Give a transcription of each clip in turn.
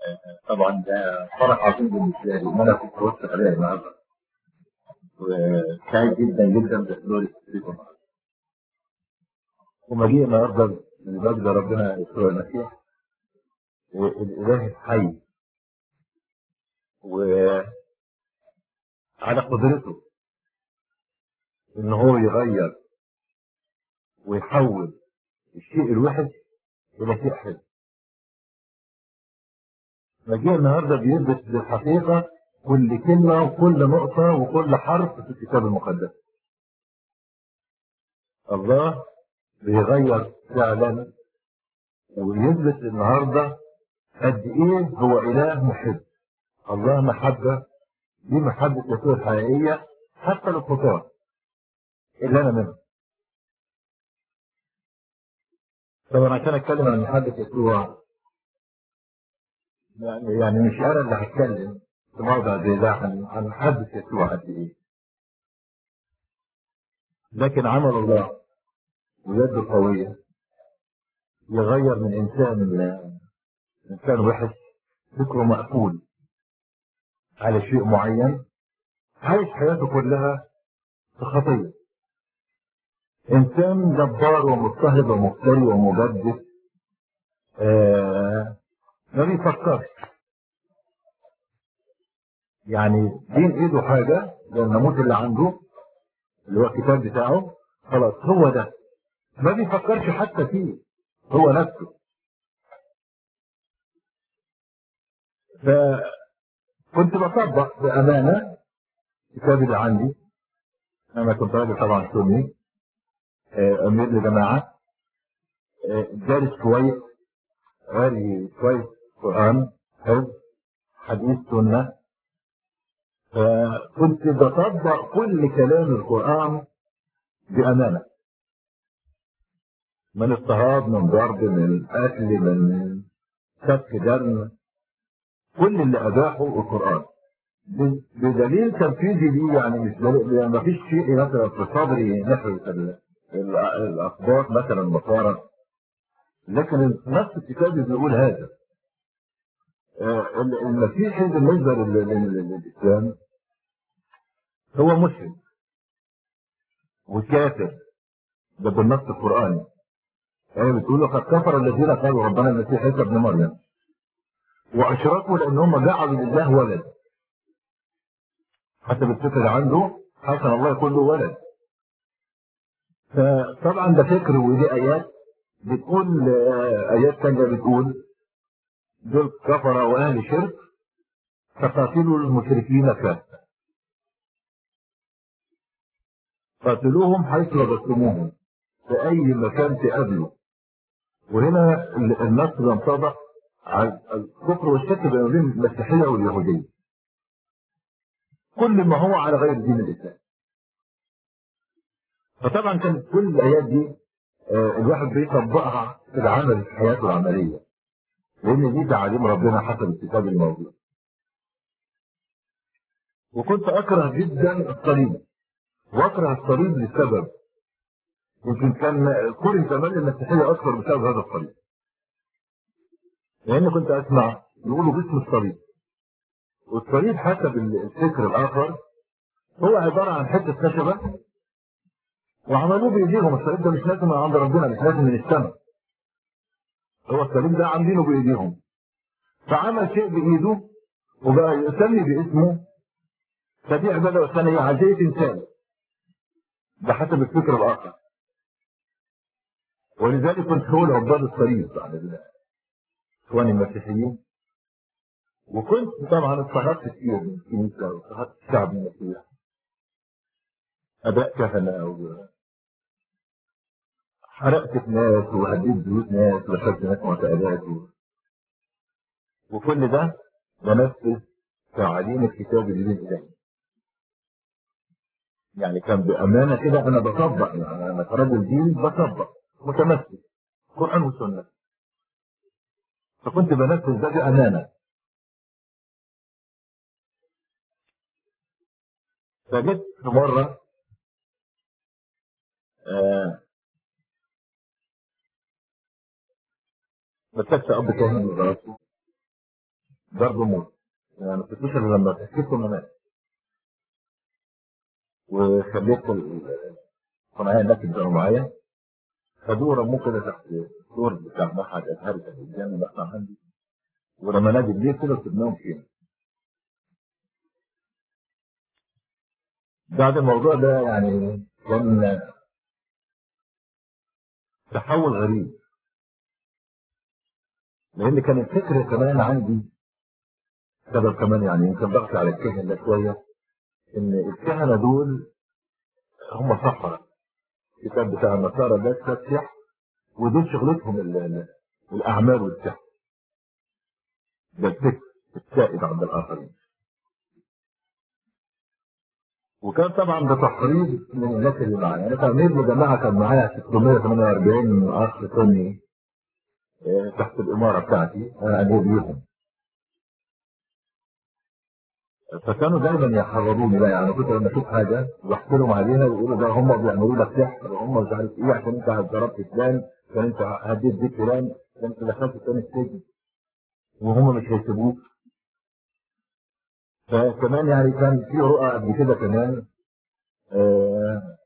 طبعا ده فرح عظيم بالنسبه لي ان انا كنت وسط عليها النهارده وسعيد جدا جدا بحضوري فيكم ومجيء النهارده لمجد ربنا يسوع المسيح الاله الحي وعلى قدرته ان هو يغير ويحول الشيء الوحش الى شيء حلو مجيء النهارده بيثبت بالحقيقه كل كلمه وكل نقطه وكل حرف في الكتاب المقدس الله بيغير فعلا ويثبت النهارده قد ايه هو اله محب الله محبه دي محبه يسوع الحقيقيه حتى للخطاه اللي انا منهم طبعا عشان اتكلم عن محبه يسوع يعني يعني مش انا اللي هتكلم في موضع زي ده عن عن محبه يسوع قد ايه لكن عمل الله ويده القويه يغير من انسان انسان وحش فكره مقفول على شيء معين عايش حياته كلها في خطيه انسان جبار ومضطهد ومفتري ومجدد آه ما بيفكرش يعني بين ايده حاجه زي الناموس اللي عنده اللي هو الكتاب بتاعه خلاص هو ده ما بيفكرش حتى فيه هو نفسه فكنت بطبق بامانه الكتاب اللي عندي انا كنت راجل طبعا سني امير لجماعه دارس كويس قاري كويس قران حفظ حديث سنه فكنت بطبق كل كلام القران بامانه من اضطهاد من ضرب من قتل من سفك دم كل اللي اباحه القران بدليل تنفيذي ليه يعني مش دليل ما فيش شيء مثلا في صدري ناحيه الاخبار مثلا مصارى لكن نفس الكتاب بيقول هذا المسيحي بالنسبه للاسلام هو مسلم وكافر ده بالنص القراني هي بتقول لقد كفر الذين قالوا ربنا المسيح عيسى ابن مريم واشركوا لان هم جعلوا لله ولد حتى بالفكر عنده حسن الله يكون له ولد فطبعا ده فكر ودي ايات بتقول ايات ثانيه بتقول دول كفر واهل شرك فقاتلوا المشركين كافه قاتلوهم حيث وجدتموهم في اي مكان تقابلوا وهنا النص ينطبق على الكفر والشرك بين المسيحيه واليهوديه كل ما هو على غير دين الاسلام فطبعا كانت كل الايات دي آه الواحد بيطبقها في العمل في حياته العمليه لان دي تعاليم ربنا حسب الكتاب الموجود وكنت اكره جدا الصليب واكره الصليب لسبب يمكن كان كل زمان المسيحيه اكثر بسبب هذا الصليب لان كنت اسمع يقولوا باسم الصليب والصليب حسب الفكر الاخر هو عباره عن حته خشبه وعملوه بايديهم الصليب ده مش لازم من عند ربنا مش لازم من السماء هو الصليب ده عاملينه بايديهم فعمل شيء بايده وبقى يسمي باسمه فدي عباده وثنيه عزيه انسان ده حسب الفكر الاخر ولذلك كنت هو عباد الصليب على اخواني المسيحيين وكنت طبعا اضطهدت كتير من الكنيسه واضطهدت الشعب المسيحي اباء كهنه و حرقت في ناس وهديت بيوت ناس ودخلت ناس معتقلات و... وكل ده بنفذ تعاليم الكتاب الدين الالهي يعني كان بامانه كده انا بطبق يعني انا كراجل دين بطبق متمسك قران وسنه فكنت بنفذ ده بامانه فجيت في مره آه مسكت اب كاهن من راسه ضرب موت يعني ما تفتكرش إلا لما تحكيت انه مات وخليت الصناعية الناس اللي كانوا معايا خدوه رموه كده تحت الدور بتاع معهد ازهري كان قدامي المصنع عندي ولما نادي الليل كده سبناهم فيها بعد الموضوع ده يعني كان تحول غريب لان كان الفكر كمان عندي سبب كمان يعني يمكن ضغط على الكهنه شويه ان الكهنه دول هم صحراء الكتاب بتاع النصارى ده تفتح ودول شغلتهم ال- ال- الاعمال والسحر ده الفكر السائد عند الاخرين وكان طبعا بتحريض من الناس اللي معايا يعني تمرير الجماعه كان معايا 648 اخ سني آه، تحت الاماره بتاعتي انا امير ليهم فكانوا دايما يحرضوني بقى يعني كنت لما اشوف حاجه واحكي لهم عليها يقولوا ده هم بيعملوا لك سحر هم مش عارف ايه عشان انت ضربت فلان عشان انت هديت بيت فلان عشان انت دخلت فلان السجن وهم مش هيسيبوك فكمان يعني كان في رؤى قبل كده كمان آه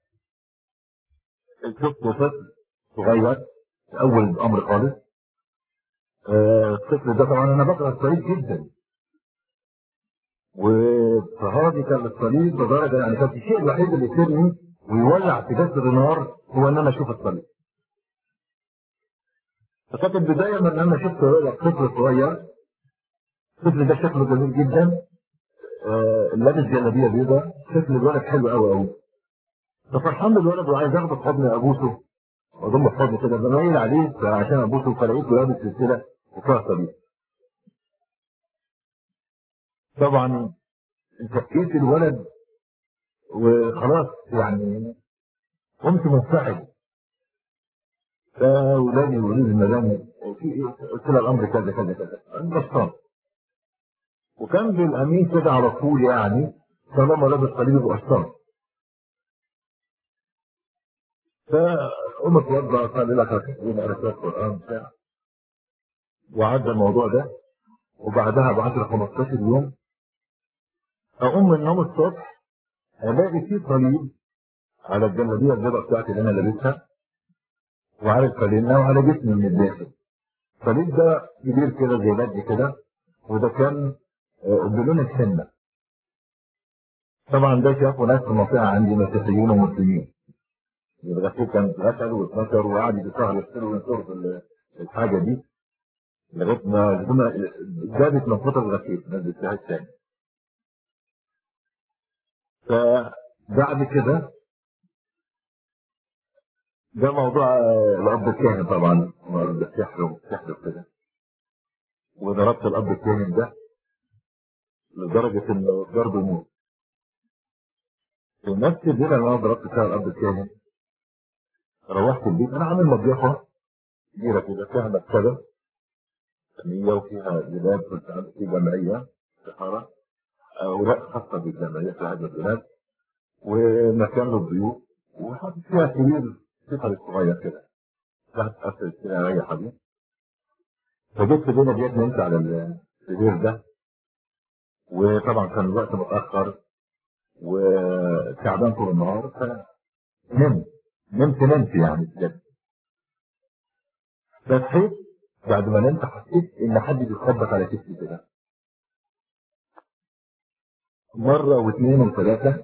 شفت طفل صغير في اول الامر خالص آه الطفل ده طبعا انا بكره الصليب جدا وفهذه كان الصليب لدرجه يعني كان الشيء الوحيد اللي يسيبني ويولع في جسد النار هو ان انا اشوف الصليب. فكانت البدايه من ان انا شفت طفل صغير الطفل ده شكله جميل جدا آه لابس جلابيه بيضاء شكل الولد حلو قوي قوي ففرحان بالولد وعايز اخده في حضني ابوسه واضمه في حضني كده بميل عليه عشان ابوسه فلقيته لابس سلسله وفيها صليب. طبعا فكيت الولد وخلاص يعني قمت منفعل فاولادي يقولوا لي المدام في ايه؟ قلت لها الامر كذا كذا كذا بسطان وكان بالامين كده على طول يعني طالما لابس صليب يبقى قسطان فقوم اتوضا اصلي لك ركعتين اقرا شويه قران بتاع وعدى الموضوع ده وبعدها ب 10 15 يوم اقوم من النوم الصبح الاقي فيه صليب على الجلابيه البيضاء بتاعتي اللي انا لابسها وعلى الفالينا وعلى جسمي من الداخل الصليب ده كبير كده زي بدي كده وده كان آه، بلون الحنه طبعا ده شافوا ناس في المنطقه عندي مسيحيين ومسلمين الغسيل كان اتغسل واتنشر وقعد يجي شهر يغسلوا وينشروا في ال- الحاجه دي لغايه ما هما جابت من فتره الغسيل نزلت فيها الثاني فبعد كده ده موضوع آه، الاب الكاهن طبعا السحر والسحر وكده وضربت الاب الكاهن ده لدرجه انه ضرب موت في نفس الليله اللي انا ضربت فيها الاب الكاهن روحت البيت انا عامل مضيفه كبيره كده فيها مكتبه فنيه وفيها جلاد كنت عامل في جمعيه سحاره اوراق خاصه بالجمعيه في هذا البلاد ومكان للضيوف وحاطط فيها سرير سفر صغير كده تحت قصر السرير اريح بيه فجيت في بينا ديت نمت على السرير ده وطبعا كان الوقت متاخر وتعبان طول النهار فنمت نمت نمت يعني بجد فصحيت بعد ما نمت حسيت ان حد بيخبط على كتفي كده مرة واثنين وثلاثة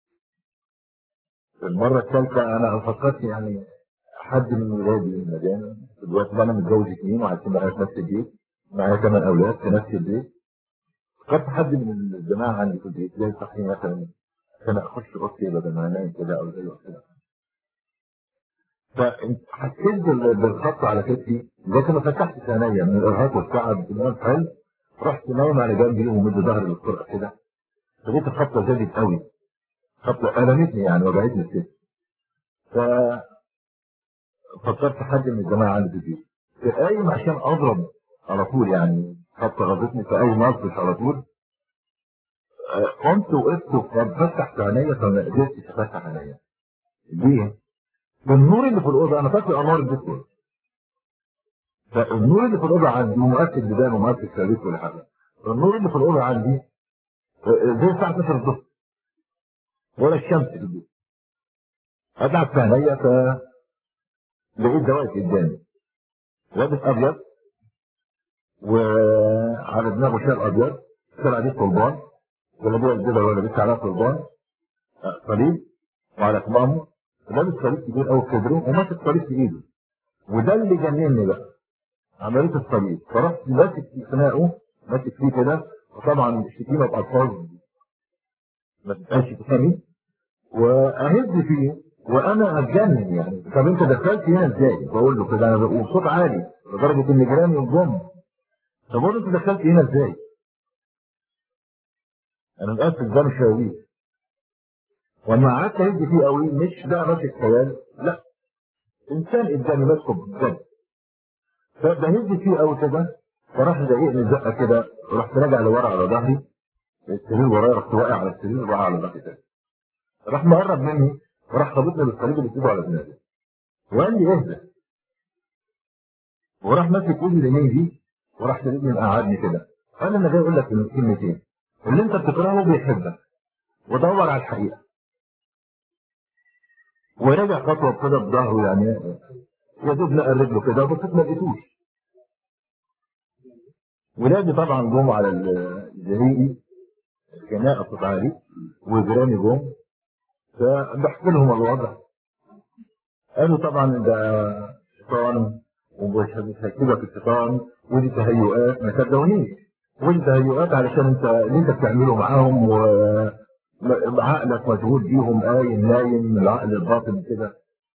المرة الثالثة أنا فكرت يعني حد من ولادي المدام دلوقتي بقى أنا متجوز اثنين وعايشين معايا في نفس البيت معايا ثمان أولاد في نفس البيت فكرت حد من الجماعة عندي في البيت زي صحي مثلا عشان أخش أوضتي بدل ما أنام كده أو زي كده فحسيت بال- بالخط على كتفي لكن ما فتحتش عينيا من الارهاق والتعب النوم حلو رحت نايم على جنبي ومد ظهري للطرق كده فلقيت الخطه زادت قوي خطه المتني يعني وجعتني الكتف ففكرت حد من الجماعه عندي في البيت فقايم عشان اضرب على طول يعني خطه غضتني فقايم اطفش على طول آه، قمت وقفت وفتحت عينيا فما قدرتش افتح عينيا ليه؟ النور اللي في الاوضه انا فاكر انوار البيت فالنور اللي في الاوضه عندي مؤكد بدان ومؤكد ثابت ولا حاجه النور اللي في الاوضه عندي زي الساعه 12 الظهر ولا الشمس في البيت ادعك في عينيا ف لقيت زواج قدامي لابس ابيض وعلى دماغه شال ابيض شال عليه صلبان جلابيه البيضاء ولا لابس عليها صلبان صليب وعلى كمامه ولابس صليب كبير قوي في صدره وماسك صليب في ايده وده اللي جنني بقى عمليه الصليب فرحت ماسك في خناقه ماسك فيه كده وطبعا الشتيمه بالفاظ ما تبقاش تفهمي واهز فيه وانا اتجنن يعني طب انت دخلت هنا ازاي؟ بقول له كده انا وبصوت عالي لدرجه ان جيراني ينضم طب بقول له انت دخلت هنا ازاي؟ انا مقفل ده مش هاويه واما قعدت اهز فيه قوي مش ده ماسك خيال لا انسان قدامي ماسكه بجد فبهز فيه قوي كده فراح ضايقني زقه كده رحت راجع لورا على ظهري السرير ورايا رحت واقع على السرير وقع على ظهري تاني راح مقرب مني وراح خبطني بالصليب اللي في ايده على دماغي وقال لي اهدى وراح ماسك ايدي اليمين دي وراح شددني مقعدني كده قال انا جاي اقول لك كلمتين اللي انت بتكرهه بيحبك ودور على الحقيقه ورجع خطوه كده بظهره يعني يا دوب لقى رجله كده وبصيت ما لقيتوش ولادي طبعا جم على الزريقي خناقه صوت عالي وجيراني جم فبحكي لهم الوضع قالوا طبعا ده شيطان ومش هيكتبك الشيطان ودي تهيؤات ما صدقونيش ودي تهيؤات علشان انت اللي انت بتعمله معاهم وعقلك مشغول بيهم قايم نايم العقل الباطن كده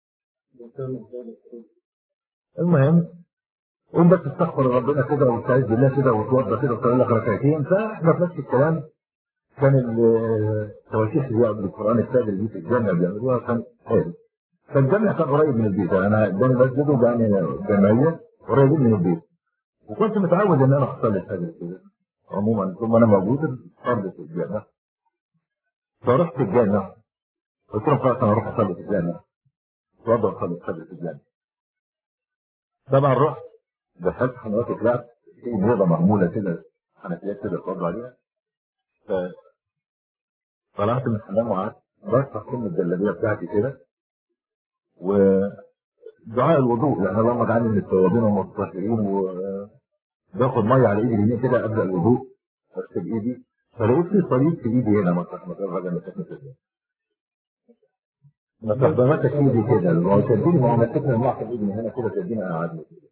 المهم قوم بس تستغفر ربنا كده وتستعيذ بالله كده وتوضى كده وتصلي لك ركعتين فاحنا في نفس الكلام كان التواشيح اللي قبل القران السادس اللي في الجامع بيعملوها كان حلو فالجامع كان قريب من البيت انا قدامي مسجد وقدامي جمعيه قريبين من البيت وكنت متعود ان انا اصلي الفجر كده عموما ثم انا موجود اصلي في الجامع فرحت الجامع قلت لهم خلاص انا اروح اصلي في الجامع اتوضى واصلي الفجر في الجامع طبعا رحت دخلت حمامات طلعت في بيضه معموله كده حنفيات كده اتوضى عليها طلعت من الحمام وقعدت بفتح كل الجلابيه بتاعتي كده ودعاء الوضوء يعني اللهم اجعلني من التوابين والمتطهرين وباخد ميه على ايدي اليمين كده ابدا الوضوء اغسل ايدي فلقيت في صليب في ايدي هنا مطرح ما كان حاجه مسكني كده ما تقدمتش ايدي كده ما هو شدني ما هو مسكني المعصم ايدي من هنا كده شدني قعدني كده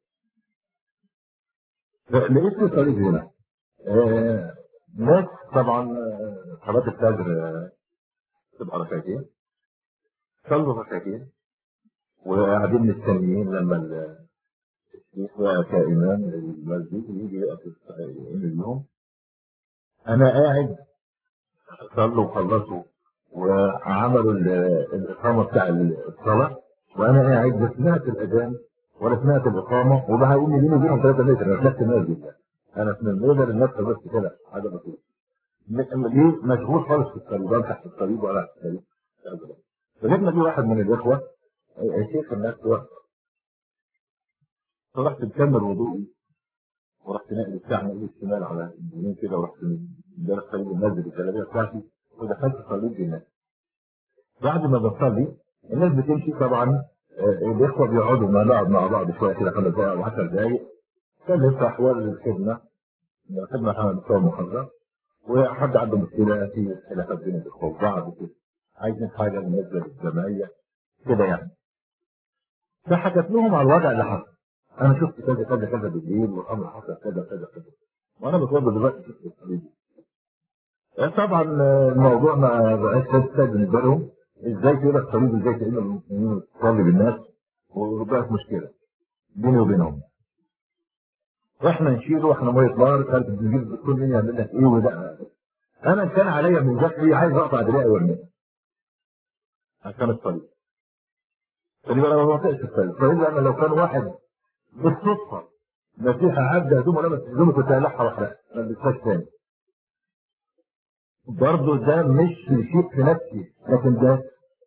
لقيت في صليب هنا آه ناس طبعا صلاة الفجر تبقى ركعتين صلوا ركعتين وقاعدين مستنيين لما الشيخ بقى كإمام المسجد يجي يقف اليوم أنا قاعد صلوا وخلصوا وعملوا الإقامة بتاع الصلاة وأنا قاعد لا سمعت الأذان ولا سمعت الإقامة وبقى يقول لي بيني وبينهم 3 متر أنا طلعت المسجد انا في الموضة للنفس بس كده حاجه بسيطه ليه مشغول خالص في الطريق ولا تحت الطريق ولا تحت الطريق فجبنا لي واحد من الاخوه شيخ الناس وقت فرحت مكمل وضوئي ورحت ناقل الساعه ناقل الشمال على اليمين كده ورحت مدرس طريق النازل الجلابيه بتاعتي ودخلت صليت بالناس بعد ما بصلي الناس بتمشي طبعا الاخوه بيقعدوا مع بعض مع بعض شويه كده خمس دقائق او 10 دقائق كان لسه احوال الخدمه الخدمه احنا بتوع المحاضره وحد عنده مشكله في خلافات بين الاخوه وبعض كده عايزين حاجه بالنسبه للجمعيه كده يعني فحكت لهم على الوضع اللي حصل انا شفت كذا كذا كذا بالليل والامر حصل كذا كذا كذا وانا بتوضى دلوقتي شفت الصليب طبعا الموضوع ما بقاش لسه بالنسبه لهم ازاي تقول الصليب ازاي تقول المسلمين تصلي بالناس وبقت مشكله بيني وبينهم واحنا نشيله واحنا ميه نار كانت بنجيب كل مين يعمل لك ايه وده انا كان عليا من ذكري عايز اقطع دراعي وارميها عشان الصليب خلي بالك ما وقعتش الصليب الصليب انا لو كان واحد بالصدفه مسيحة عدى هدومه لبس هدومه كنت هلحها واحده ما لبسهاش تاني برضه ده مش شيء في نفسي لكن ده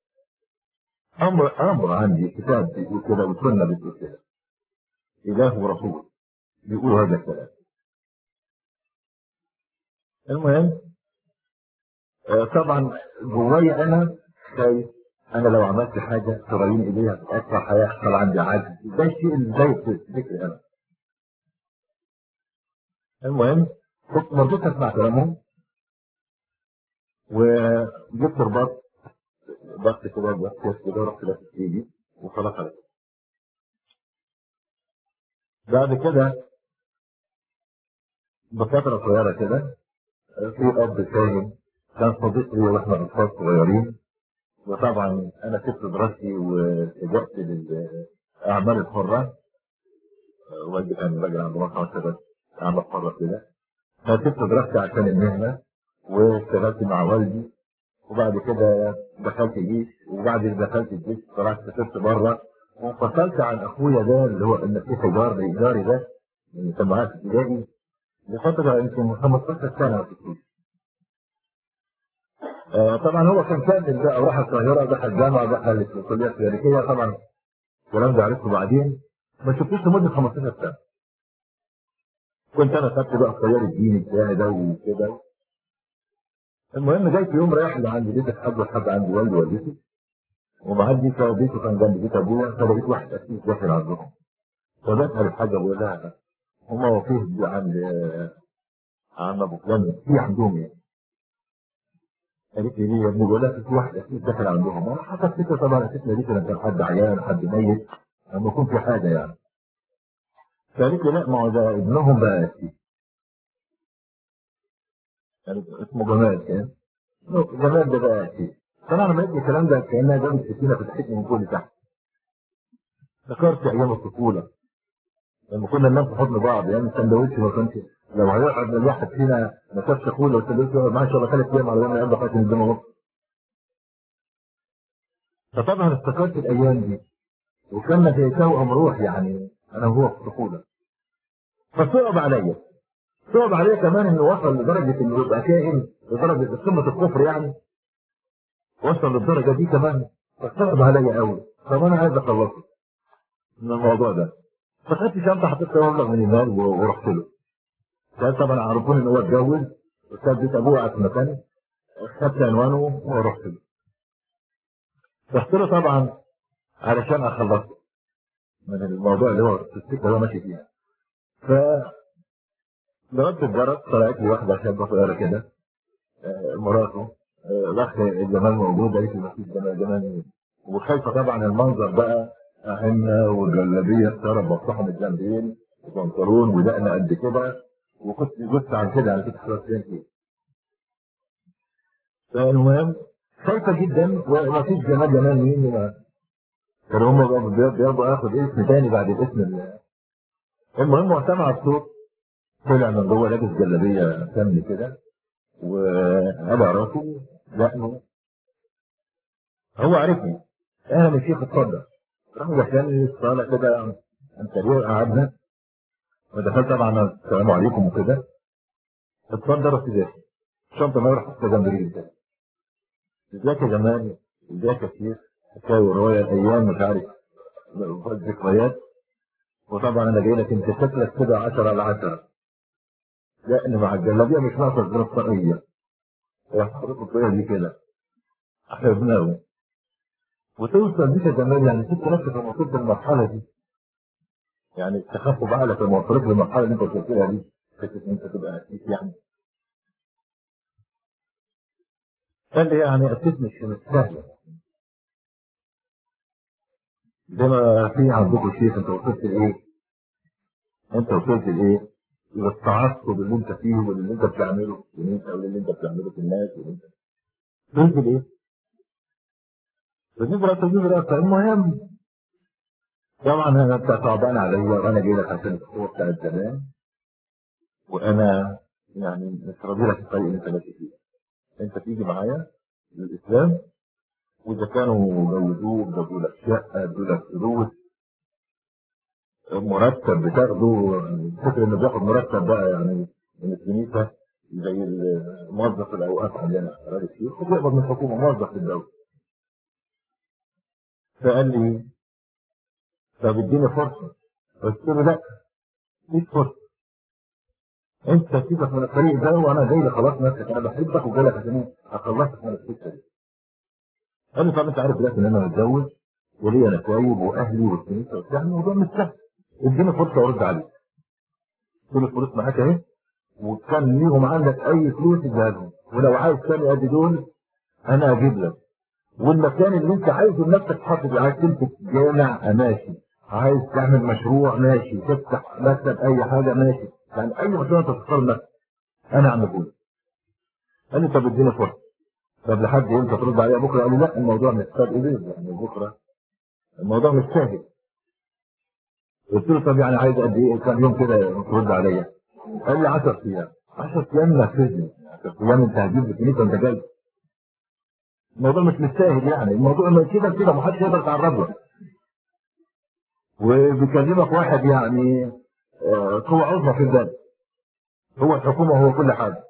امر امر عندي كتاب بيقول كده وسنه بتقول كده اله ورسول بيقولوا هذا الكلام المهم آه، طبعا جوايا انا خايف انا لو عملت حاجه ترايين ايديها تتقطع هيحصل عندي عجز ده الشيء اللي زي فكري انا المهم كنت مرضيت اسمع كلامهم وجبت رباط ضغط كده ضغط كده رحت لافت ايدي وخلاص على كده بعد كده بفترة صغيرة كده في أب كاهن كان صديق لي واحنا أطفال صغيرين وطبعا أنا سبت دراستي واتجهت للأعمال الحرة والدي كان راجل عنده مصنع شغال أعمال حرة كده فسبت دراستي عشان المهنة واشتغلت مع والدي وبعد كده دخلت جيش وبعد ما دخلت الجيش طلعت سافرت بره وانفصلت عن اخويا ده اللي هو المسيح جار الاداري ده اللي كان معايا في ابتدائي لفتره يمكن 15 سنه في الجيش. آه طبعا هو كان كامل بقى وراح القاهره دخل جامعه دخل الكليه الخارجيه طبعا الكلام ده عرفته بعدين ما شفتوش لمده 15 سنه. كنت انا خدت بقى التيار الديني بتاعي ده وكده المهم جاي في يوم رايح لعند بيت حد وحد عند والدي ووالدتي ومعدي فبيته كان جنب بيت ابويا فلقيت واحد اسيس داخل عندهم فبسال الحاجه بقول لها هما وفيه عند عم ابو فلان في عندهم ايه؟ قالت لي ليه يا ابني بقول لها في واحد اسيس داخل عندهم انا حسيت فكره طبعا اسيسنا دي كان حد عيان حد ميت لما يكون في حاجه يعني فقالت لي لا ما هو ده ابنهم بقى اسيس يعني اسمه جمال كان جمال ده بقى اسيس فانا لما لقيت الكلام ده كانها جابت سكينه فتحتني من فوق لتحت ذكرت ايام الطفوله لما كنا ننام في حضن بعض يعني السندوتش ما كانش لو هيقعد الواحد فينا ما شافش اخوه لو السندوتش يقعد معاه ان شاء الله ثلاث ايام على ما يقعد خاتم الدم ونص فطبعا افتكرت الايام دي وكنا في توأم روح يعني انا وهو في الطفوله فصعب عليا صعب عليا كمان انه وصل لدرجه انه يبقى كائن لدرجه قمه الكفر يعني وصل للدرجه دي كمان فصعب عليا قوي طب انا عايز اخلصه من الموضوع ده فخدت شنطه حطيت فيها مبلغ من المال ورحت له كان طبعا عرفوني ان هو اتجوز وكان بيت ابوه قاعد في مكاني خدت عنوانه ورحت له رحت له طبعا علشان اخلصه من الموضوع اللي هو في السكه اللي هو ماشي فيها ف ضربت الجرس طلعت لي واحده شابه صغيره كده آه، مراته آه، الاخ الجمال موجود قالت لي مفيش جمال جمال وخايفه طبعا المنظر بقى أهمة والجلابية السارة بفتحها من الجنبين وبنطلون ودقن قد كده وكنت بص عن كده على كده حضرتك فين فيه فالمهم خايفة جدا ومفيش جمال جمال مين ما كانوا هم بياخدوا اخد اسم تاني بعد الاسم ال- المهم هو سمع الصوت طلع من جوه لابس جلابية كامل كده وقلع راسه لأنه هو عرفني اهلا يا شيخ اتفضل راح دخلني الصالة كده انتريور قعدنا ودخلت طبعا السلام عليكم وكده اتفضل رحت داخل الشنطة ما رحت حطيتها جنب رجلي كده ازيك يا جمال ازيك يا شيخ حكاية ورواية الايام مش عارف الذكريات وطبعا انا جاي لك انت شكلك كده 10 على 10 لان مع الجلابيه مش ناقصه غير الطاقيه راح حضرتك الطاقيه دي كده احنا بناوي وتوصل بيك يا جمال يعني ست نفسك لما وصلت للمرحله دي يعني تخاف بعقلك لما وصلت للمرحله اللي انت وصلت لها دي فكره ان انت تبقى اسيس يعني قال لي يعني اسيس مش مش سهله زي ما في عندكم شيخ انت وصلت لايه؟ انت وصلت لايه؟ للتعصب اللي انت فيه واللي انت بتعمله واللي انت واللي انت بتعمله في الناس واللي انت وصلت لايه؟ بالنسبه للتجربه راسها المهم طبعا انا انت صعبان عليا وانا جاي لك عشان الخطوه بتاعت زمان وانا يعني مش راضي لك الطريق اللي انت ماشي فيه انت تيجي معايا للاسلام واذا كانوا جوزوك جابوا لك شقه ادوا لك فلوس مرتب بتاخده فكر انه بياخد مرتب بقى يعني من الكنيسه زي الموظف الاوقاف عندنا راجل شيخ وبيقبض من الحكومه موظف في الدوله فقال لي طب اديني فرصه قلت له لا مفيش فرصه انت سيبك من الطريق ده وانا جاي لي خلاص نفسك انا بحبك وجاي لك عشان اخلصك من السكه دي قال لي طب انت عارف دلوقتي ان انا متجوز وليا نتايب واهلي والكنيسه وبتاع الموضوع مش سهل اديني فرصه ارد عليك قلت له الفلوس معاك اهي وكان ليهم عندك اي فلوس اديها ولو عايز تاني قد دول انا اجيب لك والمكان اللي انت عايزه لنفسك تحط فيه عايز تمسك جامع ماشي عايز تعمل مشروع ماشي تفتح مكتب اي حاجه ماشي يعني اي مشروع انت تختار لنفسك انا اعمله لك قال لي طب اديني فرصه طب لحد امتى ترد عليا بكره قال لي لا الموضوع مش سهل ايه يعني بكره الموضوع مش سهل قلت له طب يعني عايز قد ايه كام يوم كده ترد عليا قال لي 10 ايام 10 ايام نفذني 10 ايام انت هتجيب لي كنيسه انت جاي الموضوع مش مستاهل يعني الموضوع ما كده كده ما حدش يقدر يتعرض له وبيكلمك واحد يعني آه، قوة عظمى في البلد هو الحكومة هو كل حاجة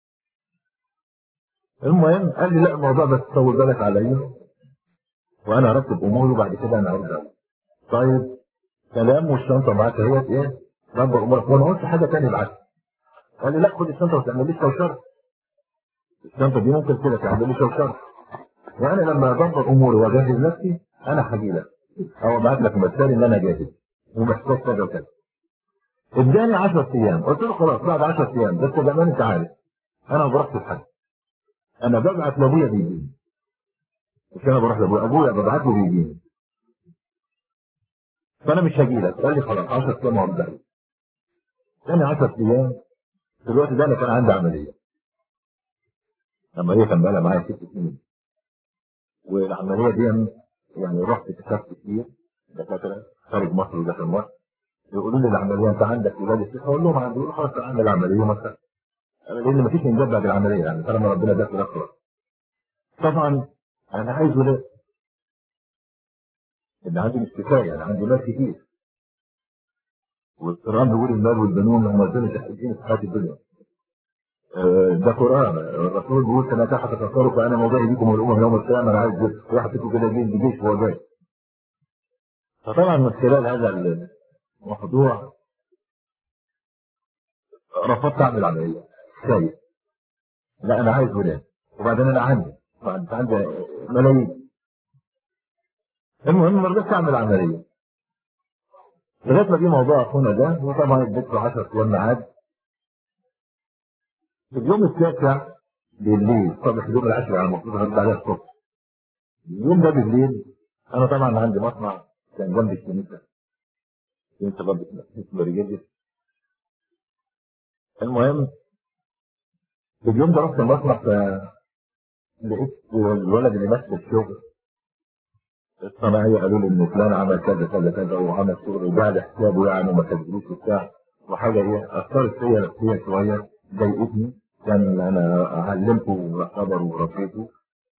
المهم قال لي لا الموضوع بس طول بالك عليا وانا ارتب اموري وبعد كده انا ارجع طيب سلام والشنطه معاك اهيت ايه ربع امورك وانا قلت حاجه ثانيه ابعتها قال لي لا خد الشنطه وتعمل لي شوشره الشنطه دي ممكن كده تعمل لي شوشره يعني لما ادبر اموري واجهز نفسي انا هجي لك او ابعت لك مثال ان انا جاهز ومحتاج كذا وكذا اداني 10 ايام قلت له خلاص بعد 10 ايام بس زمان انت عارف انا ما بروحش لحد انا ببعت لابويا بيجيني مش انا بروح لابويا ابويا ببعت له بيجيني فانا مش هجي لك قال لي خلاص 10 ايام وارجع لك ثاني 10 ايام في الوقت ده انا كان عندي عمليه العمليه كان بقى معايا ست سنين والعمليه دي يعني رحت كتبت كتير دكاتره خارج مصر وداخل مصر يقولوا لي العمليه انت عندك ولاد الست اقول لهم عندي يقولوا خلاص اعمل عمليه مثلا لان مفيش انجاب بعد العمليه يعني طالما ربنا اداك ولاد خلاص طبعا انا عايز ولاد ان عندي مش كفايه انا عندي مال كتير والقران بيقول المال والبنون هم الدنيا تحتاجين في حياه الدنيا آه، ده قران الرسول بيقول كما تحت تصرف فانا موضعي بكم والامم يوم القيامه انا عايز واحد فيكم كده جيش بجيش وهو جاي فطبعا من خلال هذا الموضوع رفضت اعمل عمليه خايف لا انا عايز ولاد وبعدين انا عندي وعندي عندي ملايين المهم ما رضيتش اعمل عمليه لغايه ما جه موضوع اخونا ده وطبعا اديت له 10 ايام ميعاد في اليوم التاسع بالليل صبح اليوم العاشر على المفروض هرد عليها الصبح اليوم ده بالليل انا طبعا عندي مصنع كان جنب الكنيسه كنيسه برضه اسمه رجالي المهم في اليوم ده رحت المصنع فلقيت الولد اللي ماسك الشغل الصناعية قالوا لي ان فلان عمل كذا كذا كذا وعمل شغل وبعد حسابه يعني وما كذبوش وبتاع وحاجه ايه اثرت فيا نفسيا شويه ضايقتني كان انا علمته وخبر وربيته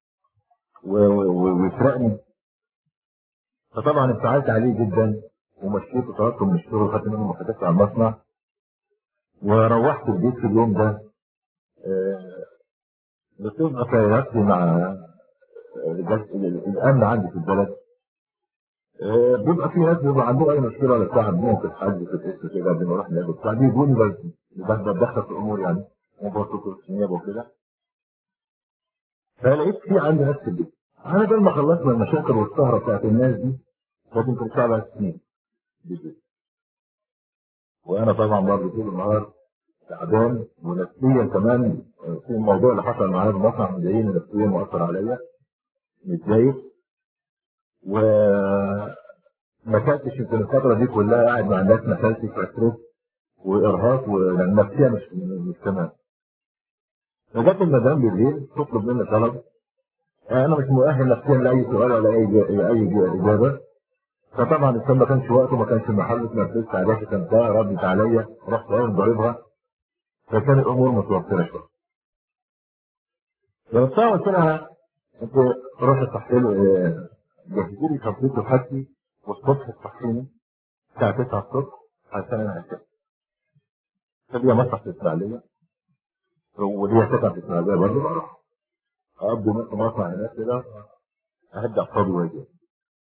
ويسرقني فطبعا انفعلت عليه جدا ومشيت وطلبته من الشغل وخدت منه محادثه على المصنع وروحت البيت في اليوم ده آه، بتبقى خياراتي مع الامن عندي في البلد آه، بيبقى في ناس بيبقى عندهم اي مشكله ولا بتاع ممكن حد في الاسم كده قبل ما اروح نقابل بتاع بيجوني بس بتدخل في الامور يعني وبرضه في النيابه وكده فلقيت في عندي ناس في البيت انا بعد ما خلصنا المشاكل والسهره بتاعت الناس دي كانت يمكن سبع سنين بالبيت. وانا طبعا برضه طول النهار تعبان ونفسيا كمان في الموضوع اللي حصل معايا في المصنع مضايقني نفسيا مؤثر عليا متضايق و ما كنتش يمكن الفترة دي كلها قاعد مع الناس ما كانش في ستريس وارهاق والنفسية مش مش تمام. فجت المدام بالليل تطلب مني طلب انا مش مؤهل نفسيا لاي سؤال ولا اي اي اجابه فطبعا الكلام ما كانش وقته ما كانش محله اتنرفزت عليها كتمتها ردت عليا رحت قايم ضاربها فكان الامور متوتره شويه. لما قلت لها انت روحي صحي لي جهزي لي شنطتي وحاجتي والصبح تصحيني الساعه 9 الصبح عشان انا هسافر. فدي مسرح في اسماعيليه وليها سكن في اسماعيليه برضه بروح اقضي نص مصنع هناك كده اهدى اعصابي واجي.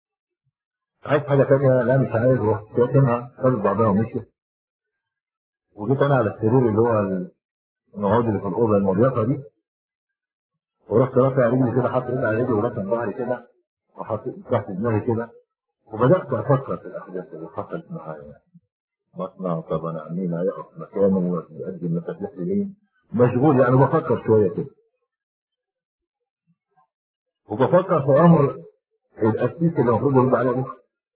عايز حاجه ثانيه لا مش عايز رحت ساكنها خدت بعضها ومشيت وجيت انا على السرير اللي هو النقعد اللي في الاوضه المضيقه دي ورحت رافع رجلي كده حاطط رجلي على رجلي ورافع ظهري كده وحاطط تحت دماغي كده وبدات افكر في الاحداث اللي حصلت معايا مصنع طب انا مين هيقف مكانه ويقدم مفاتيح ليه مشغول يعني بفكر شويه كده وبفكر في امر الاسيس اللي المفروض يرد عليه بكره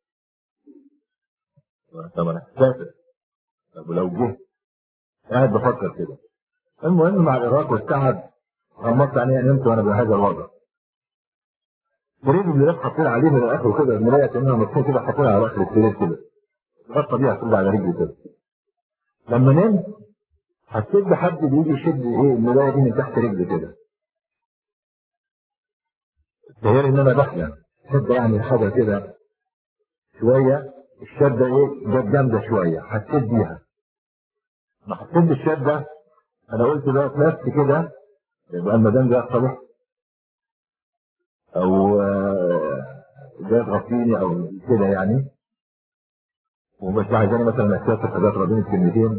طب انا هسافر طب ولو جه قاعد بفكر كده المهم مع الارهاق والتعب غمضت عيني نمت وانا بهذا الوضع سرير اللي حاطين عليه من الاخر كده المرايه كانها مكتوب كده حاطينها على اخر السرير كده غطى بيها كده على رجلي كده لما نمت حسيت بحد بيجي يشد ايه المرايه دي من تحت رجلي كده تهيألي ان انا بحلم شده يعني حاجه كده شويه الشده ايه جت جامده شويه حسيت بيها ما حسيت بالشده انا قلت بقى في نفسي كده يبقى المدام جايه صالح او جايه تغطيني او كده يعني ومش عايزاني مثلا اسافر حاجات راضيني كلمتين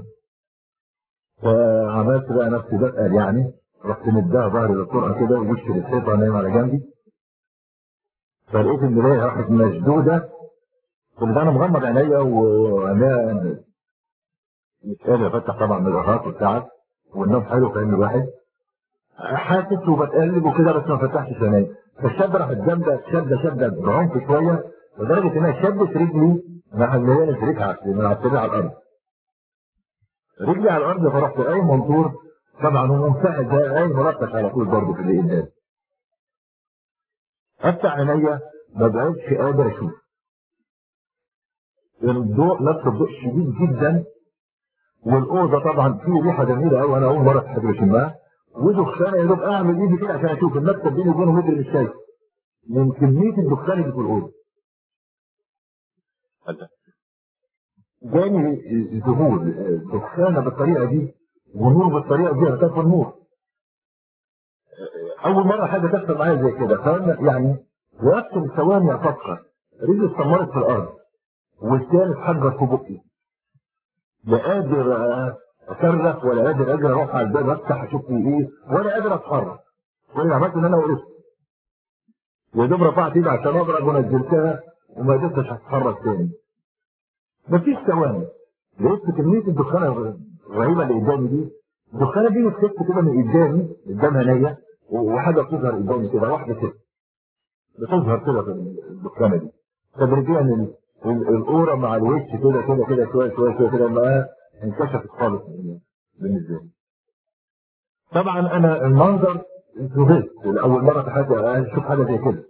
فعملت بقى نفسي بسأل يعني رحت مديها ظهري للطرقه كده ووشي للحيطه نايم على جنبي فلقيت المرايه راحت مشدوده كل ده انا مغمض عينيا وانا مش قادر افتح طبعا من الارهاق والتعب والنوم حلو في عين الواحد حاسس وبتقلب وكده بس ما فتحتش عينيا فالشده راحت جامده شده شده بعنف شويه لدرجه انها شدت رجلي مع اللي هي رجلها من على السرير على الارض رجلي على الارض فرحت قايم منطور طبعا هو منفعل ده قايم ملطش على طول برضه في الإنسان افتح عينيا ما بقتش قادر اشوف الضوء نفس الضوء شديد جدا والاوضه طبعا فيه ريحه جميله قوي انا اول مره في حاجه اشمها ودخان يا دوب اعمل ايدي كده عشان اشوف المكتب بيني وبينه متر مش شايف من كميه الدخان اللي في الاوضه جاني ذهول دخانه بالطريقه دي ونور بالطريقه دي انا كان النور اول مره حاجه تحصل معايا زي كده فانا يعني وقت ثواني افكر رجلي استمرت في الارض والثاني اتحجر في بقي لا قادر اصرخ ولا قادر اجري اروح على الباب افتح اشوف فيه ايه ولا قادر اتحرك كل عملت ان انا وقفت يا دوب رفعت ايدي عشان اضرب ونزلتها وما قدرتش اتحرك تاني مفيش ثواني لقيت كميه الدخانه الرهيبه اللي قدامي دي الدخانه دي بتخف كده من قدامي قدام عينيا وحاجه بتظهر قدامي كده واحده كده بتظهر كده في الدخانه دي تدريجيا القوره مع الوش كده كده كده شويه شويه شويه كده ما انكشفت خالص بالنسبه لي. طبعا انا المنظر ذهلت لاول مره في حياتي اشوف حاجه زي كده.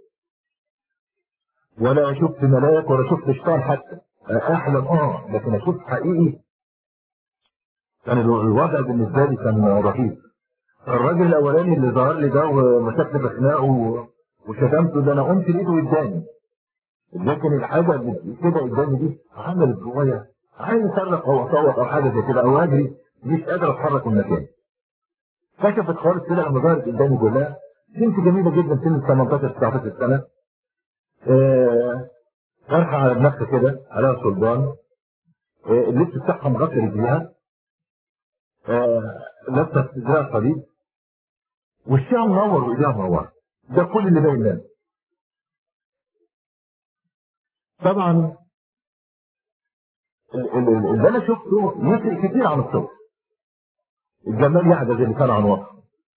ولا شفت ملاك ولا شفت شيطان حتى احلم اه لكن اشوف حقيقي كان الوضع بالنسبه لي كان رهيب. الراجل الاولاني اللي ظهر لي ده ومسكت بخناقه وشتمته ده انا قمت لقيته قدامي. لكن الحاجه اللي كده قدامي دي عملت جوايا عايز اصرخ او اصوت او حاجه زي كده او اجري مش قادر اتحرك من مكاني. كشفت خالص كده لما ظهرت قدامي كلها بنت جميله جدا سن 18 19 سنه. آه فرحه على دماغها كده عليها صلبان. آه اللبس بتاعها مغطي رجليها. آه لابسه صدرها صليب. وشها منور وايديها منوره. ده كل اللي باين لنا. طبعا اللي انا شفته يفرق كتير عن الصور الجمال يحدث اللي كان عن وصف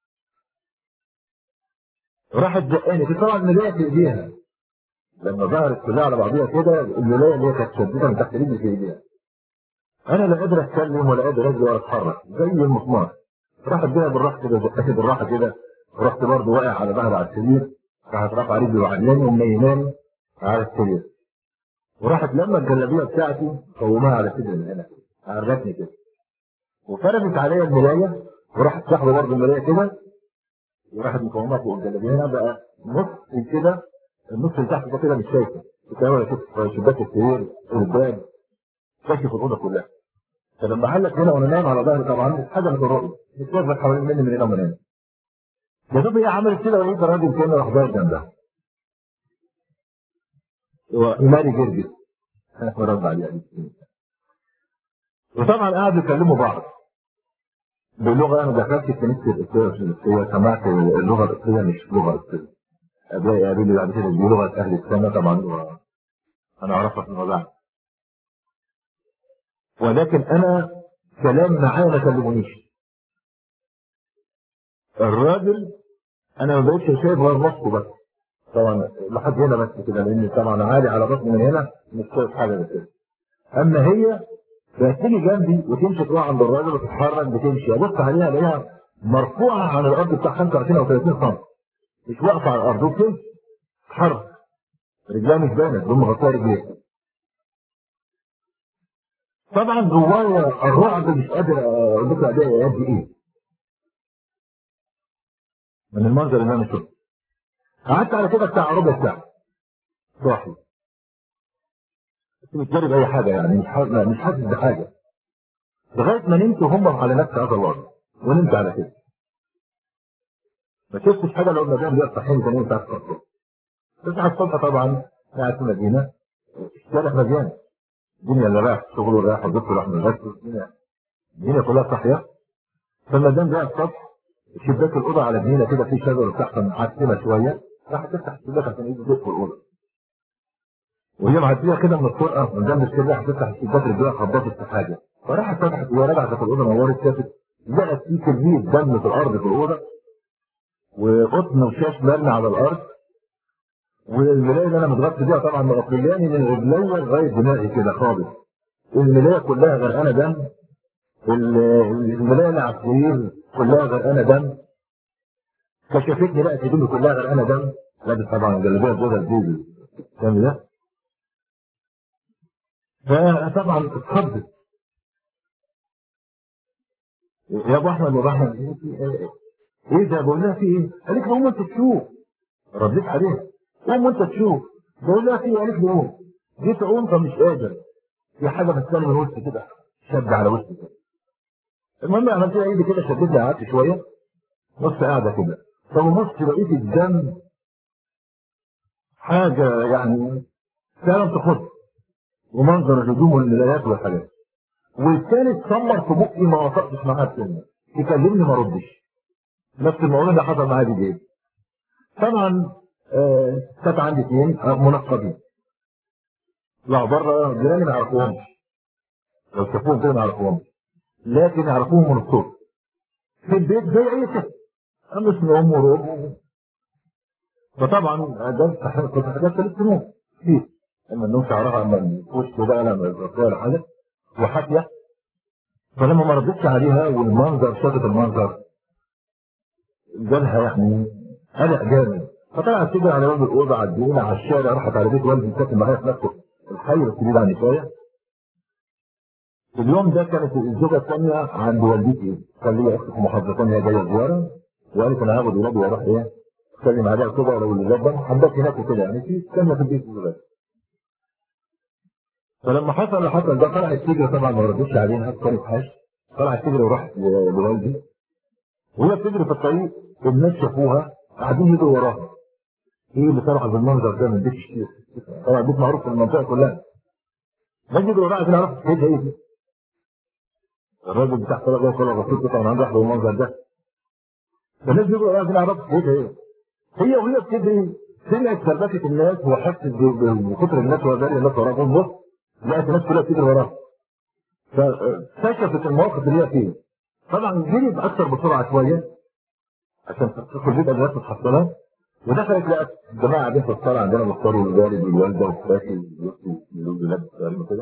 راحت زقاني في طبعا الملايه في ايديها لما ظهرت كلها على بعضيها كده الملايه اللي هي كانت شديده من تحت رجلي في ايديها انا لا قادر اتكلم ولا قادر اجري ولا اتحرك زي المسمار راحت بيها بالراحه كده زقتني بالراحه كده رحت برضه واقع على ظهري على السرير راحت رافعه رجلي وعدلاني ومنيماني على السرير وراحت لما الجلابيه بتاعتي قومها على صدري من هنا عرفتني كده وفردت عليا المرايه وراحت سحبه برضه المرايه كده وراحت مقومها فوق الجلابيه هنا بقى نص كده النص اللي تحت ده كده مش شايفه كنت انا اشوف شباك السرير الباب كاشف الأوضة كلها فلما حلت هنا وأنا نايم على ظهري طبعا حاجة من الرؤية بتوزع حوالين مني من هنا ومن هنا يا دوب هي عملت كده ولقيت الراجل كان راح ضايق جنبها وإيماني جرجس أنا برد عليه وطبعا قعدوا يكلموا بعض باللغه انا دخلت كنيسه القبطيه سمعت اللغه القبطيه مش لغه قبطيه ابائي قالوا لي بعد كده دي لغه اهل السماء طبعا لغه انا اعرفها في بعد ولكن انا كلام معاه ما كلمونيش الراجل انا ما بقتش شايف غير نصه بس طبعا لحد هنا بس كده لان طبعا عالي على بطني من هنا مش شايف حاجه بس كده اما هي بقت تيجي جنبي وتمشي تروح عند الراجل وتتحرك بتمشي ابص عليها الاقيها مرفوعه عن الارض بتاع 25 او 30 سم مش واقفه على الارض وبتمشي تتحرك رجلها مش باينه دول مغطيه رجليها طبعا جوايا الرعب مش قادر اقول لكم اداء قد ايه من المنظر اللي انا شفته قعدت على كده بتاع ربع ساعه صاحي بس مش جارب اي حاجه يعني مش حاسس مش حاسس بحاجه لغايه ما نمت وهم على نفس هذا الوضع ونمت على كده ما شفتش حاجه لو المدام دي صحيني تاني بتاعت الصبح تصحى الصبح طبعا قاعد في المدينه الشارع مليان الدنيا اللي رايح شغله رايح وظيفته رايح من غسل الدنيا الدنيا كلها صاحيه فالمدام جاء الصبح شباك الاوضه على جنينه كده في شجره تحت معتمه شويه راح تفتح الشباك عشان يجي يدخل الاوضه وهي معديه كده من الطرقه من جنب السر راح تفتح الشباك رجلها خبطت في حاجه فراحت فتحت وهي راجعه في الاوضه نورت شافت لقت في كميه دم في الارض في الاوضه وقطن وشاش مرمي على الارض والملايه اللي انا متغطي بيها طبعا مغطياني من رجليا لغايه دماغي كده خالص الملايه كلها غرقانه دم الملايه اللي على السرير كلها غرقانه دم كشفتني لقت هدومي كلها غرقانه دم لابس طبعا جلابيه بيضاء دي الدم ده فطبعا اتخضت يا ابو احمد يا ابو احمد ايه ده بقول لها في ايه؟ قالت لي قوم انت تشوف رديت عليها قوم انت تشوف بقول لها في ايه؟ قالت لي قوم جيت اقوم فمش قادر في حاجه بتكلم من وسطي كده شد على وسطي كده المهم عملت لها ايدي كده شديت لها قعدت شويه نص قاعده كده فببص لقيت الدم حاجه يعني فعلا تخض ومنظر الهدوم والملايات والحاجات والثالث سمر في بقي ما وصلتش معاها بكلمه يكلمني ما ردش نفس الموضوع ده حصل معايا دي طبعا آه كانت عندي اثنين آه منقبين لا بره جيراني ما يعرفوهمش لو شافوهم كده ما يعرفوهمش لكن يعرفوهم من الصوت في البيت زي اي ست انا اسمي ام ورب فطبعا ده كنت حاجات ثلاث سنين كتير اما النوم شعرها اما وشه بقى لما يبقى ولا حاجه وحافيه فلما ما ردتش عليها والمنظر شافت المنظر جالها يعني قلق جامد فطلعت تجري على باب الاوضه عدينا على الشارع راحت على بيت والدي ساكن معايا في نفس الحي الكبير عن شويه اليوم ده كانت الزوجه الثانيه عند والدتي كان ليا اخت في محافظه ثانيه جايه زياره وقالت انا هاخد ولادي واروح ايه اتكلم عليها كده لو الولاد ده حبيت هناك وكده يعني في كلمه في البيت الولاد فلما حصل اللي حصل ده طلعت تجري طبعا ما ردتش عليها كانت حاش طلعت تجري وراحت لوالدي وهي بتجري في الطريق الناس شافوها قاعدين يجروا وراها ايه اللي طلع بالمنظر ده من بيت الشيخ طبعا بيت معروف في المنطقه كلها الناس يجروا وراها عشان يعرفوا ايه ده ايه دي الراجل بتاع صلاه الله صلاه الرسول طبعا عنده واحد بالمنظر ده فالناس يجروا وراها عشان يعرفوا ايه ده ايه هي وهي بتجري سمعت سربكه الناس وحست بكتر الناس وهي جاريه الناس وراها بص لقيت الناس كلها بتجري وراها فاكتشفت المواقف اللي هي فيه طبعا جريت اكثر بسرعه شويه عشان تدخل بيت الناس تحصلها ودخلت لقت الجماعه قاعدين في الصاله عندنا بيختاروا الوالد والوالده واخواتي الولاد الصغيرين وكده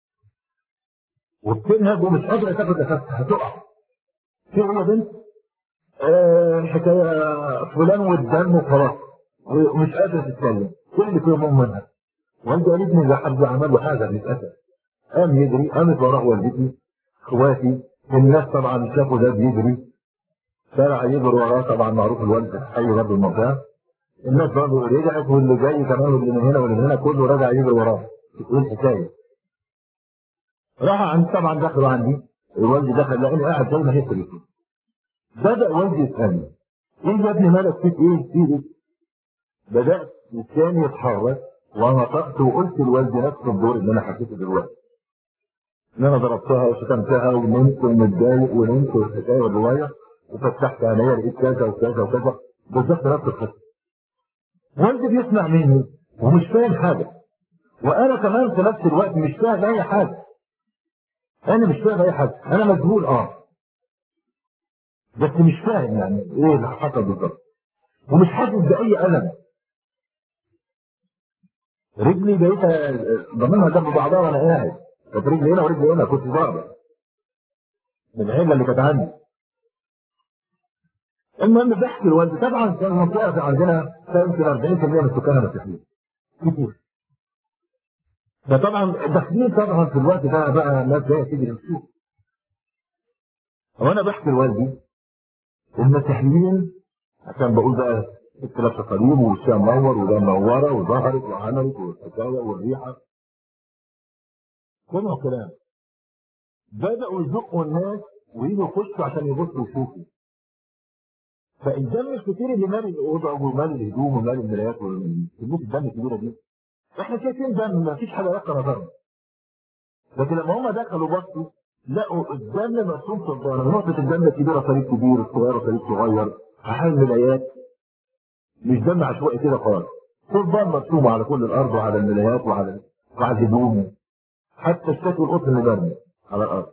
وبتنهج ومش قادره تاخد نفسها هتقع في يا بنت آه حكايه فلان والدم وخلاص ومش قادره تتكلم كل اللي فيه منها والدي قالت لي ده حد عمل له حاجه للاسف قام يجري قامت وراه والدتي اخواتي الناس طبعا شافوا ده بيجري شارع يجري وراه طبعا معروف الوالد حي برضه المنطقه الناس برضه رجعت واللي جاي كمان واللي من هنا واللي من هنا كله رجع يجري وراه ايه الحكايه راح عند طبعا دخلوا عندي والدي دخل لقاني قاعد زي ما هي في بدا والدي يسالني ايه يا ابني مالك فيك ايه في ايه بدات لساني يتحرك ونطقت وقلت لوالدي نفس الدور اللي انا حكيته دلوقتي ان انا ضربتها وشتمتها ونمت ومتضايق ونمت والحكايه والروايه وفتحت عينيا لقيت كذا وكذا وكذا بالظبط نفس القصه والدي بيسمع مني ومش فاهم حاجه وانا كمان في نفس الوقت مش فاهم اي حاجه انا مش فاهم اي حاجه انا مذهول اه بس مش فاهم يعني ايه اللي حصل بالظبط ومش حاسس باي الم رجلي بقيت ضمنها جنب بعضها وانا قاعد كانت رجلي هنا ورجلي هنا كنت ضاربه من العله اللي كانت عندي المهم بحكي الوالد طبعا كان المنطقه عندنا يمكن 40% من سكانها مسيحيين كتير فطبعا داخلين طبعا في الوقت ده بقى ناس جايه تجري السوق وانا بحكي لوالدي المسيحيين عشان بقول بقى الكلاب صليب والشام منور وده منوره وظهرت وعملت والحكايه والريحه كله كلام بدأوا يزقوا الناس ويجوا يخشوا عشان يبصوا ويشوفوا فالدم الكتير اللي مالي الاوضه ومالي الهدوم ومالي المرايات وكميه الدم الكبيره دي احنا شايفين دم ما فيش حاجه يقرا نظرنا لكن لما هم دخلوا بصوا لقوا الدم مرسوم في الظهر نقطه الدم الكبيره صليب كبير الصغيره صليب صغير حال الملايات مش دم عشوائي كده خالص صلبان مرسومه على كل الارض وعلى الملايات وعلى وعلى الهدوم حتى الشكل القطن اللي مرمي على الارض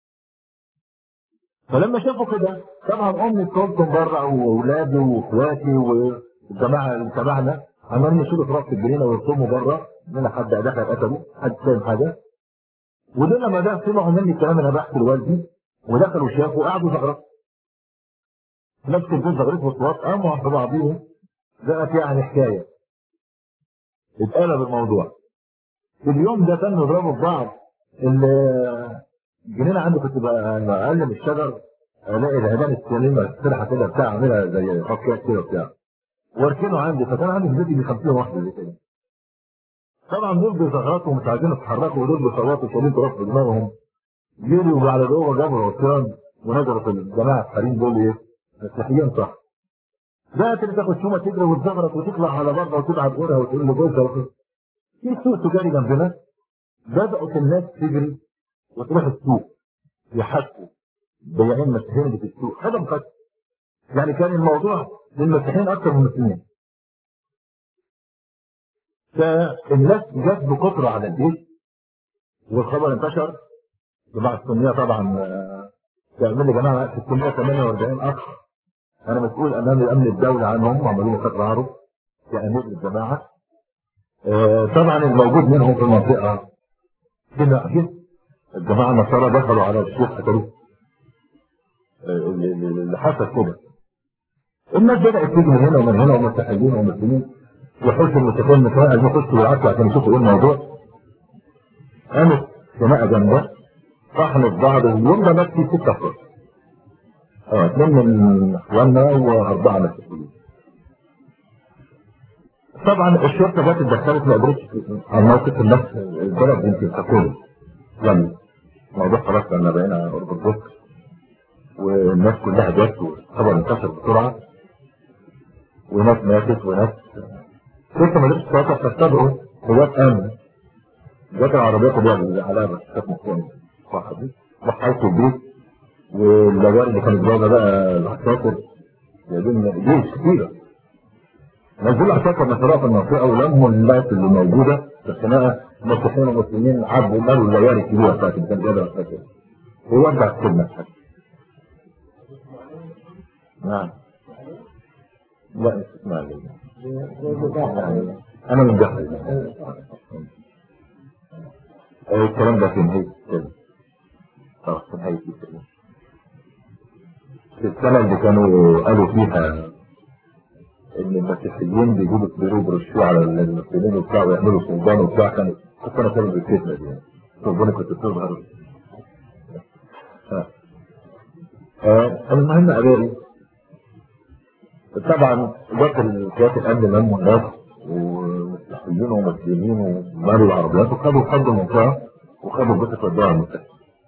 فلما شافوا كده طبعا امي صوتهم بره واولادي واخواتي والجماعه اللي تبعنا عمالين يشيلوا تراب في الجنينه ويرسموا بره ان حد دخل قتله حد فاهم حاجه ودول لما ده سمعوا مني الكلام انا بحكي لوالدي ودخلوا شافوا قعدوا زغرطوا نفس البيت زغرتوا وصوات قاموا عند بعضيهم بقت يعني حكايه اتقلب الموضوع في اليوم ده كانوا يضربوا في بعض الجنينه عندي كنت بقلم الشجر الاقي الهدان السليمه السلحه كده بتاع اعملها زي حكايات كده بتاع واركنه عندي فكان عندي في بيتي يجي 50 واحده زي كده طبعا دول بيزغرطوا ومش عايزين يتحركوا ودول بيصوتوا شايلين تراب في دماغهم جريوا على جوه جابوا العصيان ونزلوا في الجماعه الحريم دول ايه؟ مسيحيين صح لا تبقى تاخد شومه تجري وتزغرط وتطلع على بره وتبعت غيرها وتقول له جوزها في سوق تجاري جنبنا بدأت الناس تجري وتروح السوق يحكوا بياعين مسيحيين اللي في السوق هذا مفتش يعني كان الموضوع للمسيحيين اكثر من المسلمين فالناس جت بكثرة على الجيش والخبر انتشر جماعة السنية طبعا تعمل لي جماعة 648 أخ أنا مسؤول أمام الأمن الدولي عنهم عمالين يفتروا عرض كأمير للجماعة طبعا الموجود منهم في المنطقة كده جه الجماعة النصارى دخلوا على الشيخ قتلوه اللي حصل كده الناس بدأت تيجي من هنا ومن هنا ومسيحيين ومسلمين وحوش المسيحيين مثلا عايزين يخشوا بالعكس عشان يشوفوا ايه الموضوع قامت خناقة جامدة طحنت بعض اليوم ده مات فيه ستة افراد اه اثنين من اخواننا واربعة مسيحيين طبعا الشرطة جت اتدخلت ما قدرتش على موقف الناس البلد يمكن تكون يعني الموضوع خلاص لما بقينا قرب الظهر والناس كلها جت والخبر انتشر بسرعة وناس ماتت وناس الشرطة ما قدرتش تسيطر فاستدعوا قوات امن جت العربية كلها عليها بس كانت مفهومة صاحبي وحيثوا البيت والجوار اللي كانت جوه بقى العساكر جايبين جيش كتيرة نزلوا عساكر نصراء في المنطقة ولموا الناس اللي موجودة في الخناقة مسيحيين ومسلمين عبوا مالوا الليالي الكبيرة بتاعت اللي كان جايبها عساكر ويرجع السجن الحاج نعم لا مش اسماعيلية يعني انا من جحر الكلام ده في نهاية السنة اه في نهاية السنة في السنة اللي كانوا قالوا فيها ان المسيحيين بيجيبوا بيجيبوا بروشيه على المسلمين وبتاع ويعملوا صلبان وبتاع كانوا كنت انا سبب الفتنة دي يعني صلبان كنت بتظهر آه. المهم قالوا طبعا جت القوات الامن لموا الناس ومسيحيين ومسلمين ومالوا العربيات وخدوا خدوا المنطقه وخدوا الجثث ودوها المستشفى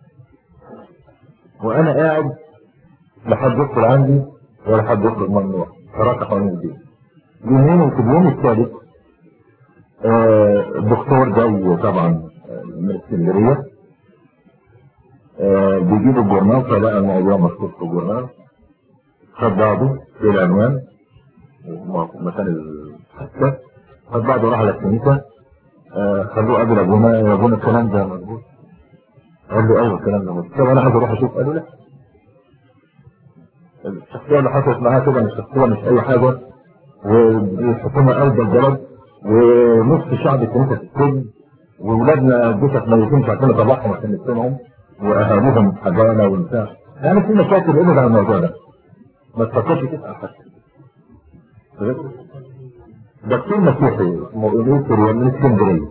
وانا قاعد لا حد يدخل عندي ولا حد يخرج ممنوع حركه حوالين البيت يومين وفي اليوم الثالث آه الدكتور جاي طبعا من اسكندريه آه بيجيبوا الجورنال فلقى الموضوع مكتوب في الجورنال خد بعضه في العنوان مكان الحساس خد بعضه راح على الكنيسة آه خلوه قبل ابونا يا ابونا الكلام ده مظبوط قال له ايوه الكلام ده مظبوط طب انا عايز اروح اشوف قال له لا الشخصية اللي حصلت معاه كده مش شخصية مش اي حاجة والحكومة قلب البلد ونص شعب الكنيسة في السجن وولادنا جثث ميتين مش عارفين نطلعهم عشان نسجنهم واهاليهم حضانة وبتاع يعني في مشاكل ابعد عن الموضوع ده ما تفكرش تسأل حد دكتور مسيحي اسمه إليسر من اسكندرية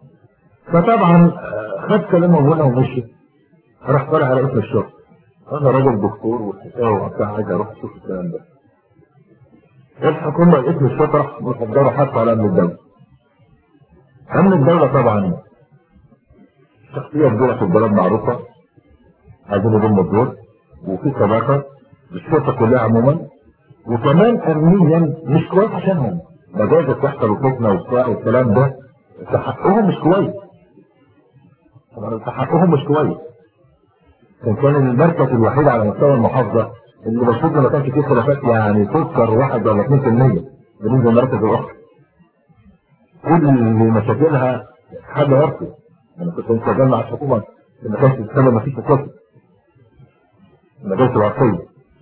فطبعا خد كلامه هنا ومشي راح طالع على اسم الشرطة انا راجل دكتور والحكايه وبتاع عايز اروح اشوف الكلام ده الحكومه اسم الشرطه راح محضره حتى على امن الدوله امن الدوله طبعا شخصيه كبيره في البلد معروفه عايزين يضموا الدور وفي صداقه الشرطه كلها عموما وكمان امنيا مش كويس عشانهم مجازة تحصل وفتنه وبتاع والكلام ده تحققهم مش كويس طبعا تحققهم مش كويس كان كان المركز الوحيد على مستوى المحافظة اللي المفروض ما كانش فيه خلافات يعني تذكر واحد ولا 2% بالنسبة للمراكز الأخرى. كل مشاكلها حاجة ورثة. أنا كنت شغال مع الحكومة ما كانش السبب ما فيش مشاكل. المجالس الوصية.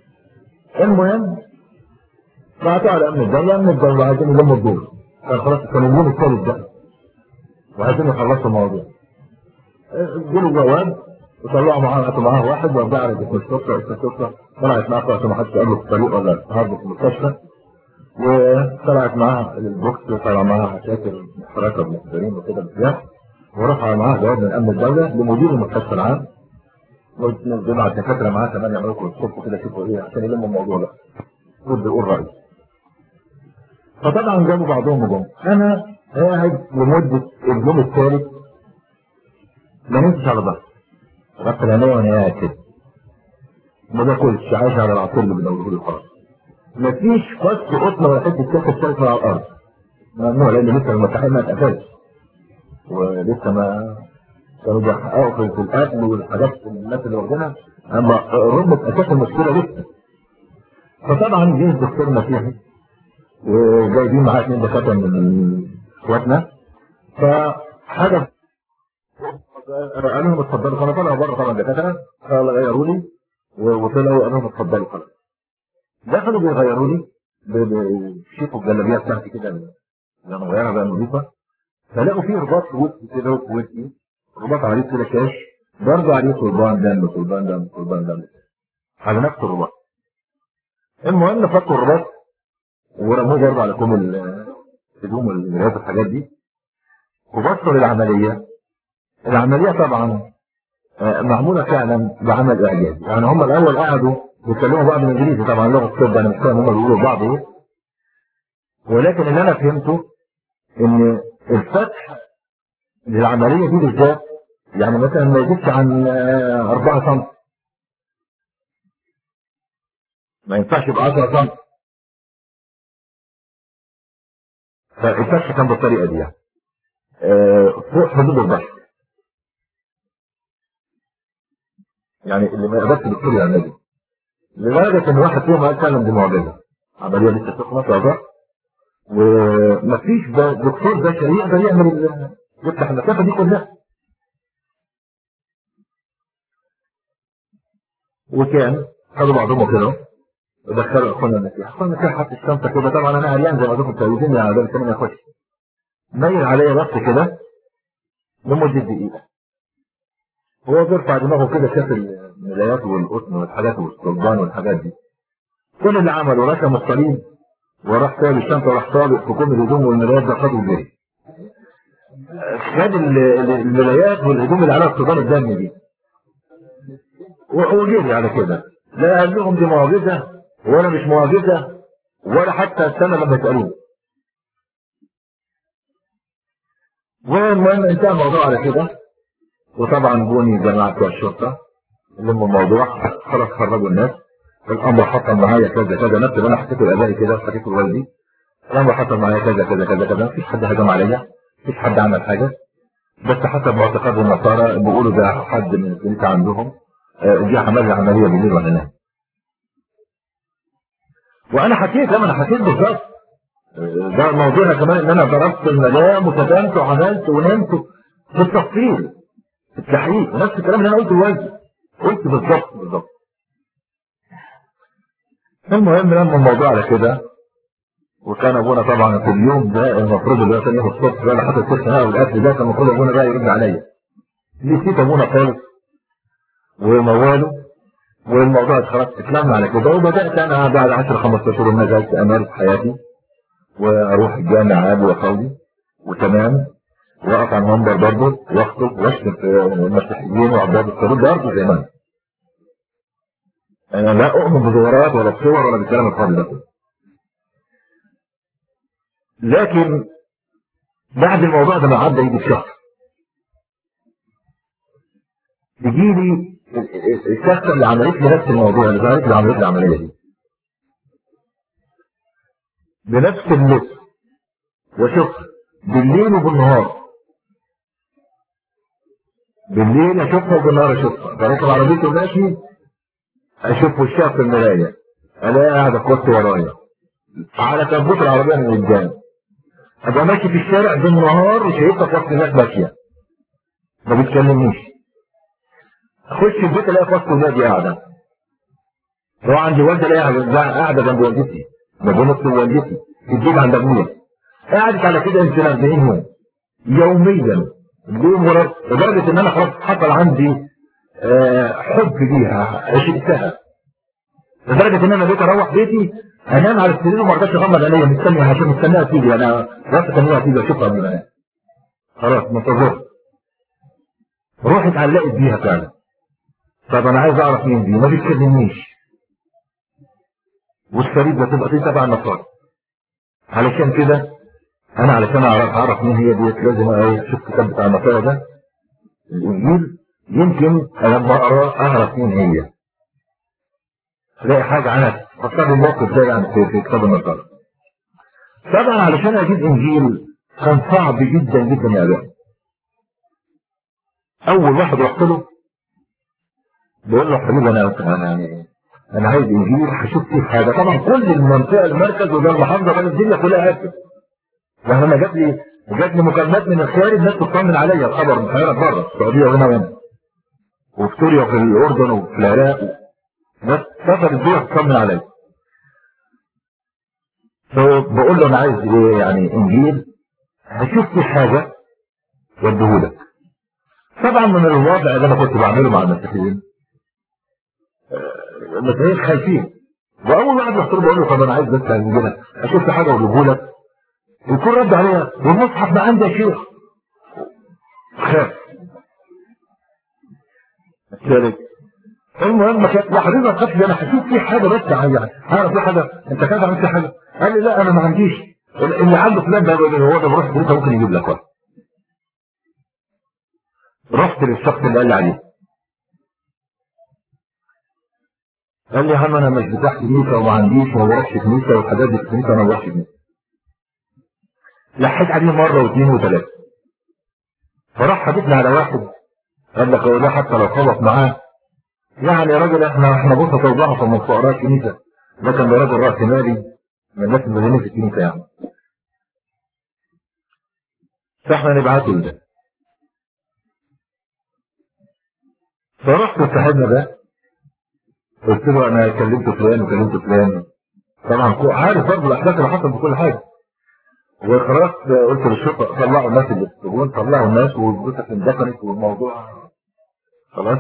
المهم بعتوا على أمن الدولة، أمن الدولة عايزين يلموا الدور. كان خلاص كان اليوم الثالث ده. وعايزين يخلصوا الموضوع. ادوا جواب وطلعوا معاه قتلوا معاه واحد وارجع على جسم الشرطه اسم الشرطه طلعت معاه عشان ما حدش قابله في الطريق ولا هرب في المستشفى وطلعت معاه البوكس وطلع معاه عساكر حراسه بالمحضرين وكده بالذات ورفع معاه جواب من امن الدوله لمدير المستشفى العام ونزلوا على الدكاتره معاه كمان يعملوا لكم الصبح كده شوفوا ايه عشان يلموا الموضوع ده كل يقول رايه فطبعا جابوا بعضهم وجم انا قاعد لمده اليوم الثالث ما نمتش على ظهري غسل عينيا وانا قاعد كده ما باكلش عايش على العصير اللي بيدوره لي خالص مفيش فص قطنه ولا حته كاسه شايفه على الارض ممنوع لان لسه المساحات ما اتقفلش ولسه ما كانوا بيحققوا في الاكل والحاجات الناس اللي واخدينها اما ربط اساس المشكله لسه فطبعا جه الدكتور مسيحي وجايبين معاه اثنين دكاتره من اخواتنا فحاجه قال لهم اتفضلوا فانا طلعوا بره طبعا دكاتره قال غيروا لي وطلعوا قال لهم اتفضلوا خلاص دخلوا بيغيروا لي بيشوفوا الجلابيه بتاعتي كده اللي انا مغيرها بقى نظيفه فلاقوا فيه رباط في وسطي كده وفي وسطي رباط عليه كده كاش برضه عليه صلبان دم صلبان دم صلبان دم على نفس الرباط المهم فكوا الرباط ورموه برضه على كوم الهدوم والمرايات والحاجات دي وبصوا للعمليه العملية طبعا معمولة فعلا بعمل اعجازي يعني هم الاول قعدوا بيتكلموا بعض بالانجليزي طبعا لغة الطب انا مش فاهم هم بيقولوا بعض ايه ولكن اللي انا فهمته ان الفتح للعملية دي بالذات يعني مثلا ما يزيدش عن 4 سم ما ينفعش يبقى 10 سم فالفتح كان بالطريقة دي يعني فوق حدود البشر يعني اللي ما يقدرش دكتور يعمله لدرجة ان واحد فيهم قال فعلا دي معجزة عملية لسه سخنة طازة ومفيش دكتور بشري يقدر يعمل يفتح المسافة دي كلها وكان خدوا بعضهم كده ودخلوا اخونا المسيح اخونا المسيح حط الشنطة كده طبعا انا قلقان زي ما قلت لكم يا عباد كمان يخش ميل عليا بس كده لمدة دقيقة هو بيرفع دماغه كده شاف الملايات والقطن والحاجات والصلبان والحاجات دي كل اللي عمله رسم الصليب وراح ساب الشنطه وراح طابق في كل الهدوم والملايات ده خده وجري خد الملايات والهدوم اللي عليها صلبان الدم دي وجري على كده لا قال لهم دي معجزه ولا مش معجزه ولا حتى استنى لما يسالوه والمهم انتهى الموضوع على كده وطبعا بوني جماعة بتوع الشرطة لموا الموضوع خلاص خرجوا الناس الامر حصل معايا كذا كذا نفس اللي انا حكيته لابائي كده وحكيته لوالدي الامر حصل معايا كذا كذا كذا كذا مفيش حد هجم عليا مفيش حد عمل حاجة بس حسب معتقد النصارى بيقولوا ده حد من الكنيسة عندهم آه، دي عمل لي عمليه بالليل وانا نايم وانا حكيت لما انا حكيت بالظبط آه، ده موضوعنا كمان ان انا ضربت المدام وكتمت وعملت ونمت في التفصيل في التحقيق نفس الكلام اللي انا قلته لوالدي قلت بالظبط بالظبط المهم لما الموضوع على كده وكان ابونا طبعا في اليوم ده المفروض اللي هو كان يوم الصبح بقى لحد الصبح والاكل ده كان المفروض ابونا بقى يرد عليا نسيت ابونا خالص ومواله والموضوع خلاص اتلم على كده وبدات انا بعد 10 15 يوم نزلت امارس حياتي واروح الجامع عادي واصلي وتمام واقف على المنبر برضه واخطب واشتم في المسيحيين وعباد الصليب برضه زي ما انا. انا لا اؤمن بزورات ولا بصور ولا بالكلام الفاضي ده كله. لكن بعد الموضوع ده ما عدى يجي شهر يجي لي الشخص اللي عملت لي نفس الموضوع اللي ظهرت لي عملت لي العمليه دي بنفس اللبس واشوف بالليل وبالنهار بالليل اشوفها وبالنهار اشوفها بركب عربيتي وماشي اشوف وشها في المرايه الاقيها قاعده في وسط ورايا على كبوت العربيه من قدام ابقى ماشي في الشارع بالنهار وشايفها في وسط الناس ماشيه ما بتكلمنيش اخش البيت الاقي في وسط النادي قاعده هو عندي والده الاقيها قاعده جنب والدتي ما بين اختي ووالدتي في البيت عند ابويا قعدت على كده يمكن 40 يوم يوميا اليوم ورا لدرجه ان انا خلاص حصل عندي آه، حب ليها عشقتها لدرجه ان انا بقيت اروح بيتي انام على السرير وما ارضاش اغمض عينيا مستني عشان مستناها تيجي انا واثق ان هي هتيجي اشوفها من الآن. خلاص منتظر روحي اتعلقت بيها فعلا طب انا عايز اعرف مين دي ما بتكلمنيش والشريط ده تبقى فيه سبع نفار علشان كده انا علشان اعرف اعرف مين هي ديت لازم ايه اشوف الكتاب بتاع النصارى ده الانجيل يمكن لما اقراه اعرف مين هي الاقي حاجه عنها فكر الموقف ده يعني في, في كتاب النصارى طبعا علشان اجيب انجيل كان صعب جدا جدا يا ابني اول واحد رحت له بقول له حبيبي انا انا يعني انا عايز انجيل هشوف فيه حاجه طبعا كل المنطقه المركز وده المحافظه كانت الدنيا كلها عارفه لما جات لي جات لي مكالمات من الخارج الناس تطمن عليا الخبر من حيرة بره السعوديه وهنا وهنا وفي سوريا وفي الاردن وفي العراق ناس سافرت بيها تطمن عليا فبقول له انا عايز ايه يعني انجيل هشوف فيه حاجه واديهولك طبعا من الوضع اللي انا كنت بعمله مع المسيحيين المسيحيين خايفين واول واحد رحت له بقول له طب انا عايز بس انجيلك اشوف في حاجه واجيبهولك يكون رد عليها والمصحف ما عندي يا شيخ خاف الثالث المهم كانت لحظتها خاف لي انا هشوف في حاجه بس يعني هعرف في حاجه انت كده عملت في حاجه قال لي لا انا ما عنديش اللي عنده فلان ده هو ده بروح بيته ممكن يجيب لك واحد رحت للشخص اللي قال لي عليه قال لي يا عم انا مش بتاع كنيسه وما عنديش وما بروحش كنيسه والحاجات دي في الكنيسه انا ما بروحش كنيسه لحيت عليه مره واثنين وثلاثه فراح حدثني على واحد قال لك هو ده حتى لو خبط معاه يعني يا راجل احنا احنا بص توضعه من فقراء الكنيسه ده كان ده راجل راس مالي من الناس المدينين في الكنيسه يعني فاحنا نبعته لده فرحت صاحبنا ده قلت له انا كلمت فلان وكلمت فلان طبعا عارف برضه الاحداث اللي حصلت بكل حاجه وخلاص قلت للشرطه طلعوا الناس اللي بتقولون طلعوا الناس والجثث اندفنت والموضوع خلاص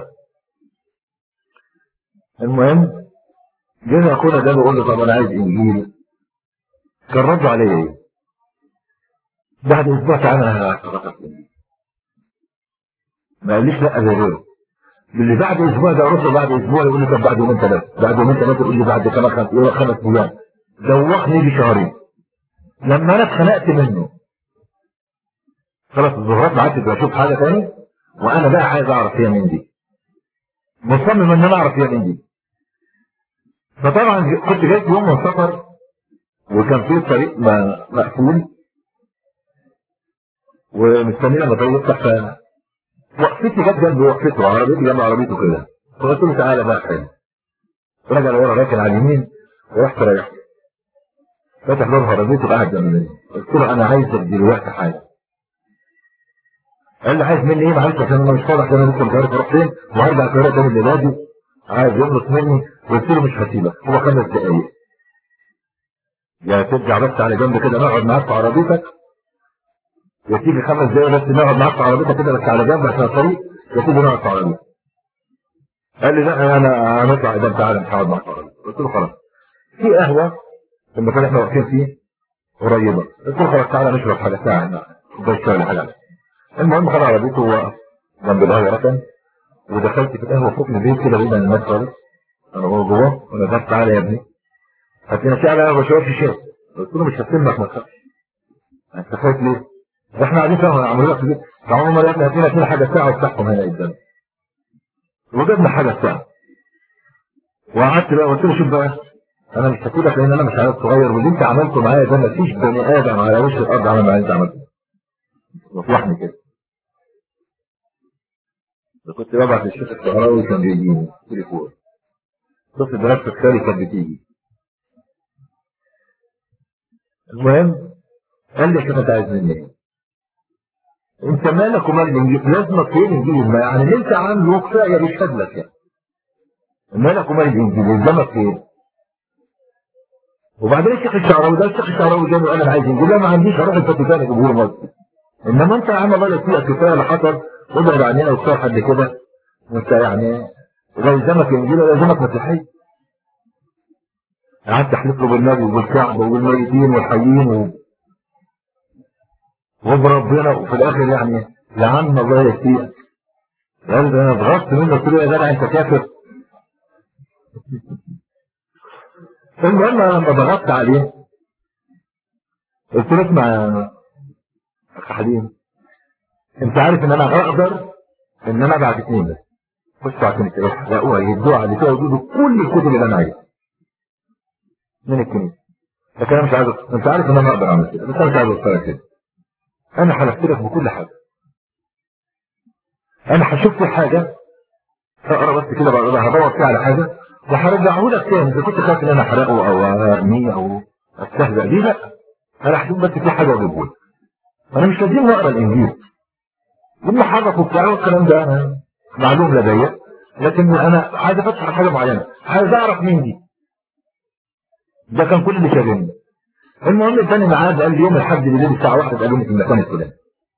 المهم جينا اخونا ده بيقول له طب انا عايز انجيل كان رد عليا ايه؟ بعد اسبوع تعالى انا هعرفك ما قاليش لا زي غيره اللي بعد اسبوع ده اروح له بعد اسبوع يقول لي طب بعد يومين ثلاثه بعد يومين ثلاثه يقول لي بعد كمان خمس يقول خمس ايام دوخني يجي شهرين لما انا اتخنقت منه خلاص الظهرات ما عادش بشوف حاجه تاني وانا بقى عايز اعرف هي مين دي مصمم ان انا اعرف هي مين دي فطبعا كنت جاي في يوم من سفر وكان في طريق مقفول ومستني لما الطريق يفتح ف وقفتي جت جنب وقفته عربيتي جنب عربيته كده فقلت له تعالى بقى حلو رجع لورا راكن على اليمين ورحت رايح فتح باب عربيته قاعد جنبي قلت له انا عايزك دلوقتي حاجه قال لي عايز مني ايه معلش عشان انا مش فاضي عشان انا لسه مش عارف اروح فين وهرجع القاهره تاني لنادي عايز يخلص مني قلت له مش هسيبك هو خمس دقايق يا ترجع بس على جنب كده نقعد معاك في عربيتك يا تيجي خمس دقايق بس نقعد معاك في عربيتك كده بس على جنب عشان الطريق يا تيجي نقعد في عربيتك قال لي لا انا هنطلع اذا تعالى مش هقعد معاك في عربيتك قلت له خلاص في قهوه في المكان اللي احنا واقفين فيه قريبه قلت له خلاص تعالى نشرب حاجه ساعه كوبايه شاي ولا حاجه المهم خد عربيته ووقف جنب القهوه ركن ودخلت في القهوه فوق البيت كده بعيد عن الناس خالص انا هو جوه وانا قلت تعالى يا ابني هات لنا شاي على قهوه شويه في شاي قلت له مش هسلمك ما تخافش انت خايف ليه؟ ده احنا قاعدين سوا عملوا لك في البيت تعالوا ما يا ابني هات لنا كده حاجه ساعه وافتحهم هنا قدام وجبنا حاجه ساعه وقعدت بقى قلت له شوف بقى انا مش هسيبك لان انا مش عيل صغير واللي انت عملته معايا ده مفيش بني ادم على وش الارض عمل معايا انت عملته وفلحني كده كنت ببعت للشيخ الصهراوي كان بيجيني تليفون شفت دراسة الخالي كانت بتيجي المهم قال لي شيخ انت عايز مني ايه؟ انت مالك ومال الانجيل لازمك فين الانجيل ما يعني اللي انت عامله كفايه بيشهد لك يعني مالك ومال الانجيل يلزمك فين؟ وبعدين الشيخ الشعراوي ده الشيخ الشعراوي جاني وقال انا عايز انجيل لا ما عنديش هروح الفاتيكان اجيبه له مصر انما انت يا عم الله يكفيك كفايه اللي حصل ابعد عننا وكفايه حد كده وانت يعني لا يلزمك انجيل ولا يلزمك مسيحيه قعدت احلف له بالنبي وبالكعبه وبالميتين والحيين و... وبربنا وفي الاخر يعني يا عم الله يكفيك قال ده انا ضغطت منه قلت له يا جدع انت كافر المهم انا لما ضغطت عليه قلت له اسمع يا اخ حليم انت عارف ان انا اقدر ان انا ابعت اثنين بس خشوا عشان يحرقوها يدوها على فيها ويجيبوا كل الكتب اللي انا عايزها من الكنيسه لكن انا مش عايز انت عارف ان انا اقدر اعمل كده بس انا مش عايز اوصلك كده انا حلفت لك بكل حاجه انا هشوف في حاجه اقرا بس كده بقى هدور فيها على حاجه وهرجعه لك تاني اذا كنت خايف ان انا احرقه او ارميه او استهزأ بيه لا انا هشوف بس في حاجه واجيبه لك انا مش لازم اقرا الانجيل اللي حرك وبتاع والكلام ده أنا معلوم لدي لكن انا عايز افتح على حاجه معينه عايز اعرف مين دي ده كان كل اللي شاغلني المهم اداني ميعاد قال لي يوم الاحد بالليل الساعه 1 قالوا لي في المكان الفلاني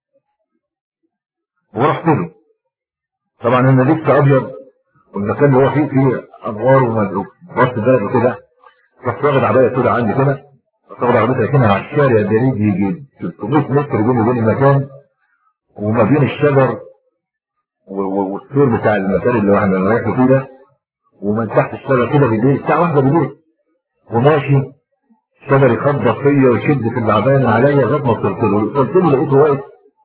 ورحت له طبعا انا لسه ابيض والمكان اللي هو فيه فيه انوار ومدعو وسط البلد وكده رحت واخد عبايه سوداء عندي كده رحت واخد عربيتي راكنها على الشارع بعيد يجي 300 متر بيني وبين المكان وما بين الشجر والسور بتاع المكان اللي احنا رايحين فيه ده ومن تحت الشجر كده بالليل الساعه 1 بالليل وماشي الشجر يخبط فيا ويشد في العباية من عليا لغايه ما وصلت له وصلت له لقيته واقف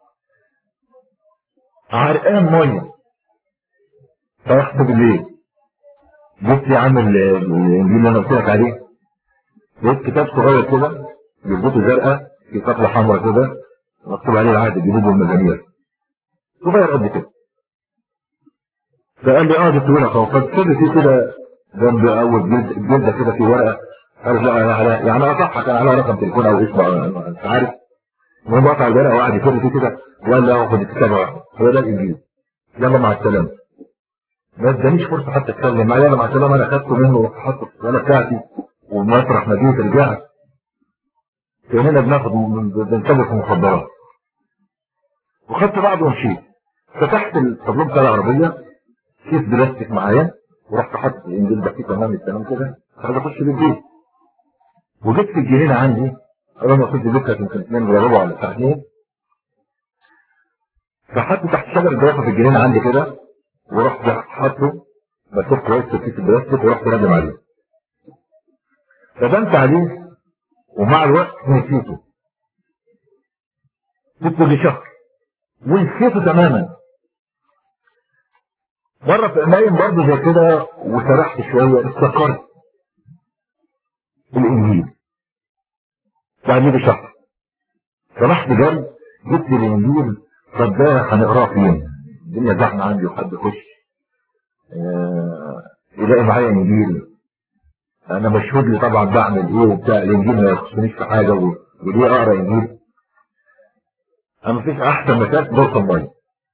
عرقان ميه فرحت بالليل جبت يا عم الانجيل اللي انا قلت لك عليه لقيت كتاب صغير كده جلدته زرقاء في صفحه حمراء كده مكتوب عليه العهد الجديد والمزامير صغير قد كده فقال لي اه جبت لك اهو فكتبت فيه كده جنب اول جلد جلده كده في ورقه عارف لا انا على يعني اصح كان على رقم تليفون او اسم انت عارف المهم قطع الورقه وقعد يكتب فيه كده وقال لي اه خد الكتاب هو ده الانجيل يلا مع السلامه ما ادانيش فرصه حتى اتكلم معاه يلا مع السلامه انا اخدته منه وحطه في الورقه بتاعتي ومسرح ما جيت رجعت كاننا بناخد بنتاجر في مخدرات وخدت بعض ومشيت فتحت الطابلوم بتاع العربيه كيس بلاستيك معايا ورحت حاطط الانجيل ده فيه تمام التمام كده عايز اخش بالبيت وجبت الجنينه عندي اول ما كنت بكره يمكن اثنين ولا ربع ولا ساعتين فحطه تحت شجر الجرافه في الجنينه عندي كده ورحت حاطه مسكت كويس في كيس البلاستيك ورحت راجم عليه فبنت عليه ومع الوقت نسيته سبته لشهر ونسيته تماما مرة في نايم برضه زي كده وسرحت شوية افتكرت الإنجيل بعد لي شهر فرحت جري جبت الإنجيل طب ده هنقراه فين؟ الدنيا زحمة عندي وحد يخش آه يلاقي معايا انجيل انا مشهود لي طبعا بعمل ايه وبتاع الانجيل ما يخصنيش في حاجه و- وليه اقرا انجيل انا مفيش احسن مكان دورة الميه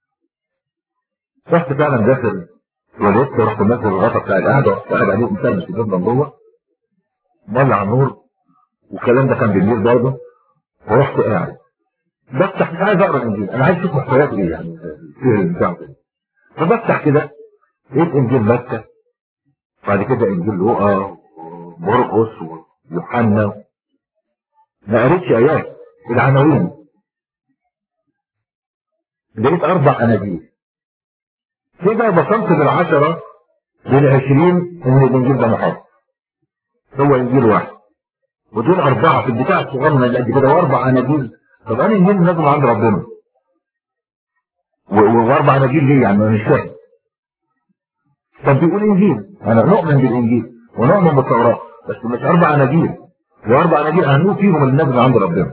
رحت فعلا داخل ولدت رحت نازل الغطا بتاع القعده رحت قاعد عليه مثلث جدا جوه مولع النور والكلام ده كان بالليل برضه ورحت قاعد بفتح مش عايز اقرا الانجيل انا عايز اشوف محتوياته ايه يعني السير بتاعه كده فبفتح كده لقيت انجيل مكه بعد كده انجيل لوقا ومرقس ويوحنا ما قريتش ايات العناوين لقيت اربع اناجيل كده وصلت بالعشرة للعشرين ان الانجيل ده محرف هو انجيل واحد ودول اربعة في البتاع الصغير اللي قد كده واربع اناجيل طب انا انجيل نازل عند ربنا و- و- واربع اناجيل ليه يعني انا مش فاهم طب بيقول انجيل انا نؤمن بالانجيل ونؤمن بالتوراة بس مش اربع اناجيل واربع اناجيل هنقول فيهم اللي نازل عند ربنا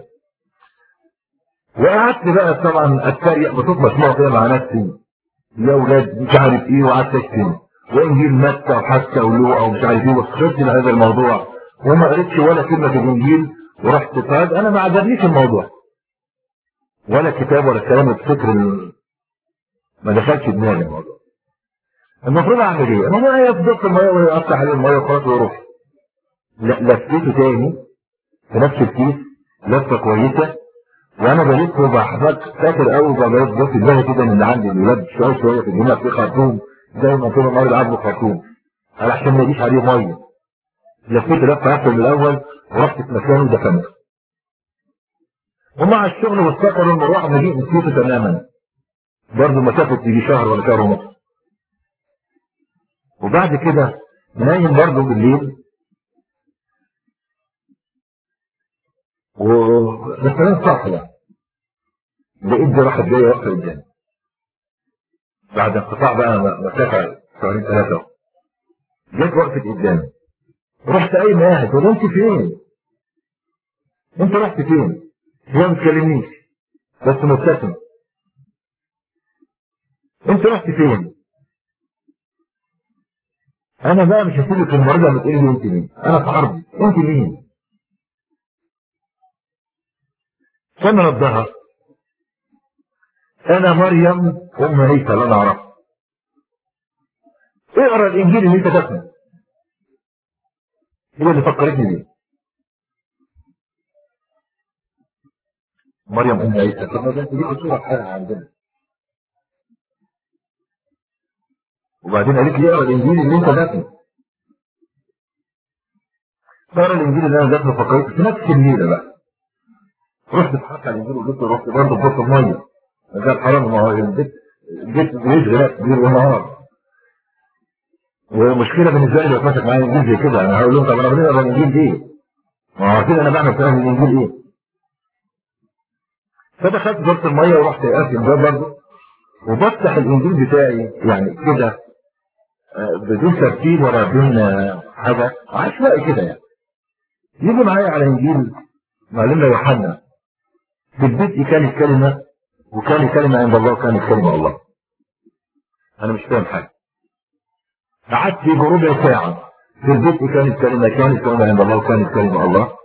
وقعدت بقى طبعا اتريق بصوت مسموع كده مع نفسي يا اولاد مش عارف ايه وقعدت اشتم وانجيل متى وحتى ولوقا ومش عارف ايه وسخرت لهذا الموضوع وما قريتش ولا كلمه في الانجيل ورحت طيب انا ما عجبنيش الموضوع ولا كتاب ولا كلام الفكر ال- ما دخلش دماغي الموضوع المفروض اعمل ايه؟ انا ما يفضل الميه ويقطع عليه الميه وخلاص ويروح لا لفيته تاني في نفس الكيس لفه كويسه وانا بلف وبحفظ فاكر قوي بقى بس في دماغي كده ان اللي عندي الولاد شويه شويه في الجنة في خرطوم زي ما كنا النهارده عامله خرطوم قال عشان ما يجيش عليه ميه لفيت لفه اكتر من الاول ورحت في مكانه ودفنته ومع الشغل والسفر والمروح ما جيت نسيته تماما برضه مسافه تيجي شهر ولا شهر ونص وبعد كده نايم برضه بالليل و بس انا صح يعني لقيت دي راحت جايه واقفه قدامي بعد انقطاع بقى م- مسافه شهرين ثلاثه جت وقفت قدامي رحت قايم قاعد تقول انت فين؟ انت رحت فين؟ هي ما بتكلمنيش بس مبتسم انت رحت فين؟ انا بقى مش هسيبك المره لما تقولي لي انت مين؟ انا في حرب انت مين؟ كان ردها انا مريم ام عيسى اللي انا اعرفها اقرا الانجيل اللي انت تفهم هي اللي فكرتني بيه مريم ام عيسى طب ما ده انت دي صوره حالها عندنا وبعدين قالت لي اقرا الانجيل اللي انت دافنه اقرا الانجيل اللي انا دافنه فكرت في نفس الليله بقى رحت اتحركت على الانجيل وجبت رحت برضه ببص الميه ده الحرام ما هو البيت البيت بيشغل ليل ونهار ومشكله بالنسبه لي لو اتمسك معايا انجيل زي كده انا هقول لهم طب انا بنقرا الانجيل ايه؟ ما هو كده انا بعمل كلام الانجيل ايه؟ فدخلت دورة الميه ورحت قافل الباب برضه وبفتح الانجيل بتاعي يعني كده آه، بدون ترتيب ولا بدون آه، حاجه عشوائي كده يعني يجي معايا على انجيل معلمنا يوحنا في البدء كانت كلمه وكان كلمه عند الله وكانت كلمه الله انا مش فاهم حاجه قعدت يجي ربع ساعه في البدء كانت كلمه كانت كلمه عند الله وكانت كلمه الله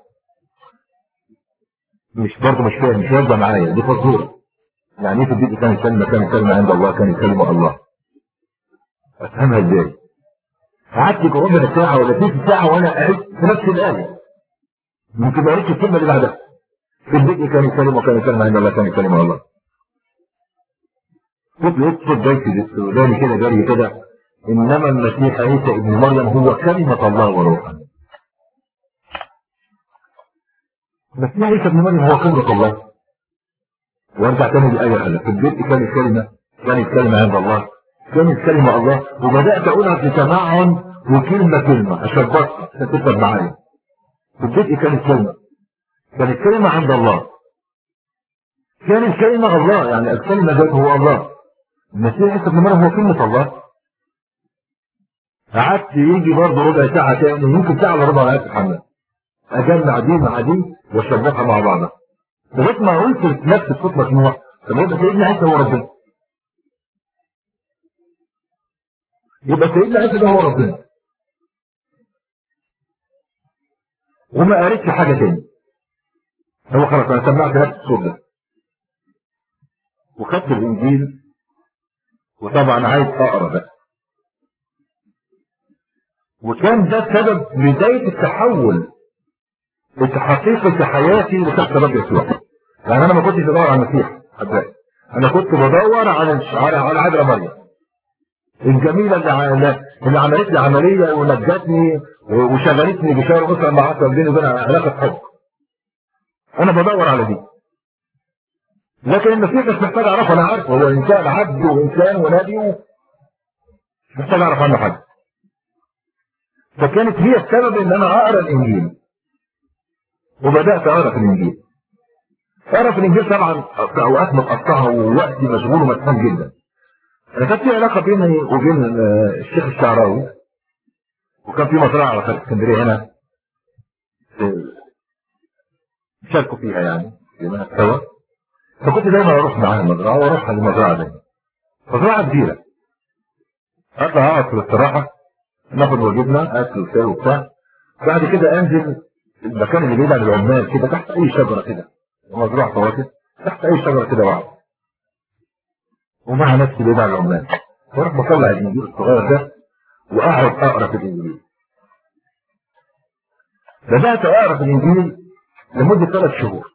مش برضه مش فاهم مش واخده معايا دي فزوره يعني ايه في البدء كانت كلمه كانت كلمه عند الله كانت كلمه الله افهمها ازاي قعدت يجي ربع ساعه ولا ثلث ساعه وانا قاعد في نفس الايه ممكن ما قريتش الكلمه اللي بعدها في البدء كانت كلمه وكانت كلمه عند الله كانت كلمه الله كنت لقيت صوت بيتي السوداني كده جري كده انما المسيح عيسى ابن مريم هو كلمة الله وروحا المسيح عيسى ابن مريم هو كلمة الله وارجع تاني للآية هذا في البيت كانت كلمة كانت كلمة عند الله كانت كلمة الله وبدأت أقولها في تمعن وكلمة كلمة أشبطها ستكتب معايا في البيت كانت كلمة كانت كلمة عند الله كانت كلمة الله يعني الكلمة ذاته هو الله المسيح عيسى ابن مريم هو كلمة الله قعدت يجي برضه ربع ساعة تاني يمكن ساعة الا ربع قاعد في الحمام اجمع دي مع دي واشبكها مع بعضها لغايه ما قلت نفس الصوت مسموع طب يبقى سيدنا عيسى هو ربنا يبقى سيدنا عيسى ده هو ربنا وما قريتش حاجة تاني هو خلاص انا سمعت نفس الصوت ده وخدت الانجيل وطبعا عايز اقرا بقى وكان ده سبب بداية التحول الحقيقي في حياتي لشخص الرب يسوع يعني انا ما كنتش بدور على المسيح حبايبي انا كنت بدور على على على عذراء مريم الجميله اللي ع- اللي عملت لي عمليه ونجتني وشغلتني بشهر اسره مع عشرة بيني وبينها علاقه حب انا بدور على دي لكن المسيح مش محتاج اعرفه انا عارفه هو انسان عبد وانسان ونبي و- مش محتاج اعرف عنه حاجه فكانت هي السبب ان انا اقرا الانجيل وبدات اقرا في الانجيل اقرا في الانجيل طبعا في اوقات متقطعه ووقتي مشغول ومسحوم جدا انا كانت في علاقه بيني وبين آه، الشيخ الشعراوي وكان في مزرعه في اسكندريه هنا في- شاركوا فيها يعني في سوا فكنت دايما اروح معاه المزرعه واروح على المزرعه دي مزرعه كبيره اطلع اقعد في الاستراحه ناخد واجبنا اكل وشاي وبتاع بعد كده انزل المكان اللي بعيد عن العمال كده تحت اي شجره كده مزرعه فواكه تحت اي شجره كده واقعد ومع نفسي بعيد عن العمال واروح بطلع الانجيل الصغير ده واقعد اقرا في الانجيل بدات اقرا في الانجيل لمده ثلاث شهور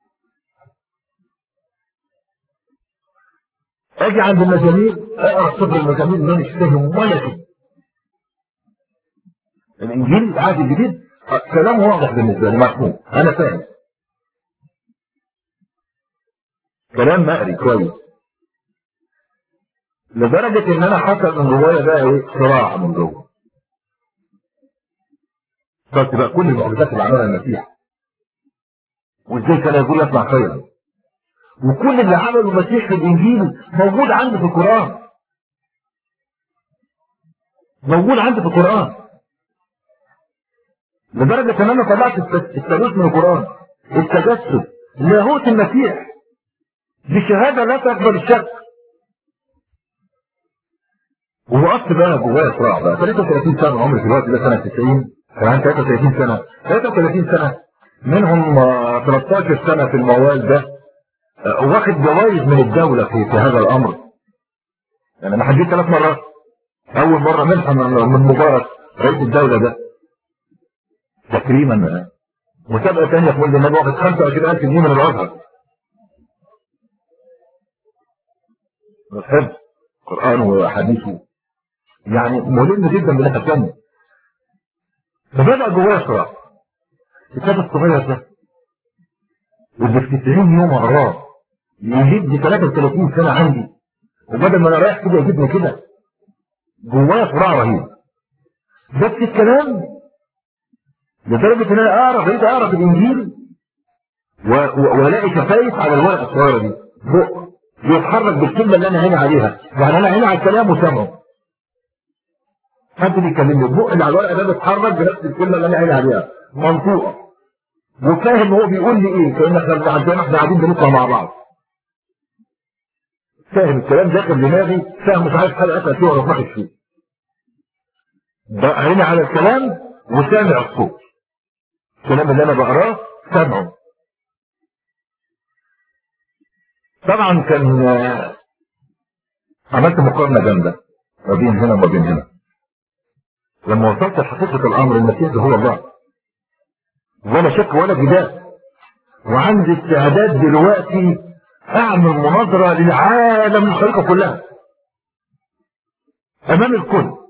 اجي عند المزامير اقرا صدر المزامير ما مش فاهم ولا شيء الانجيل العهد الجديد كلام واضح بالنسبه لي مفهوم انا فاهم كلام مقري كويس لدرجه ان انا حصل من جوايا بقى ايه صراع من جوه قلت بقى كل المعجزات اللي عملها المسيح وازاي كان يقول يطلع خيرا وكل اللي عمله المسيح في الانجيل موجود عندي في القران موجود عندي في القران لدرجه ان انا طلعت الت- الثالوث من القران التجسد لاهوت المسيح دي شهاده لا تقبل الشك ووقفت بقى جوايا صراع بقى 33 سنه عمري في الوقت ده سنه 90 كان عندي 33 سنه 33 سنه منهم آه، 13 سنه في الموال ده آه، واخد جوائز من الدوله في, في هذا الامر يعني انا حجيت ثلاث مرات اول مره منحه من من مبارك رئيس الدوله ده تكريما آه. مسابقه ثانيه في مولد النبي واخد 25000 جنيه من الازهر الحفظ قران وحديثه يعني ملم جدا باللي الثانيه فبدا جوايا صراع الكتاب الصغير ده واللي في 90 يوم اقراه يجيب لي 33 سنه عندي وبدل ما انا رايح كده يجيبني كده جوايا صراع رهيب بس الكلام لدرجه ان انا اقرا بقيت اقرا في الانجيل و- و- والاقي شفايف على الورقه الصغيره دي بق يتحرك بالكلمه اللي انا عيني عليها يعني انا عيني على الكلام وسامعه حد بيكلمني البق اللي على الورقه ده بيتحرك بنفس الكلمه اللي انا عيني عليها منطوقه وفاهم هو بيقول لي ايه كان احنا عندنا احنا قاعدين بنطلع مع بعض فاهم الكلام داخل دماغي فاهم مش عارف حاجه اسال فيه ولا اتناقش فيه بقى عيني على الكلام وسامع الصوت الكلام اللي انا بقراه سامعه طبعا كان آه، عملت مقارنه جامده ما بين هنا وما بين هنا لما وصلت لحقيقه الامر المسيح ده هو الله ولا شك ولا جدال وعندي استعداد دلوقتي اعمل مناظره للعالم الخليقه كلها امام الكل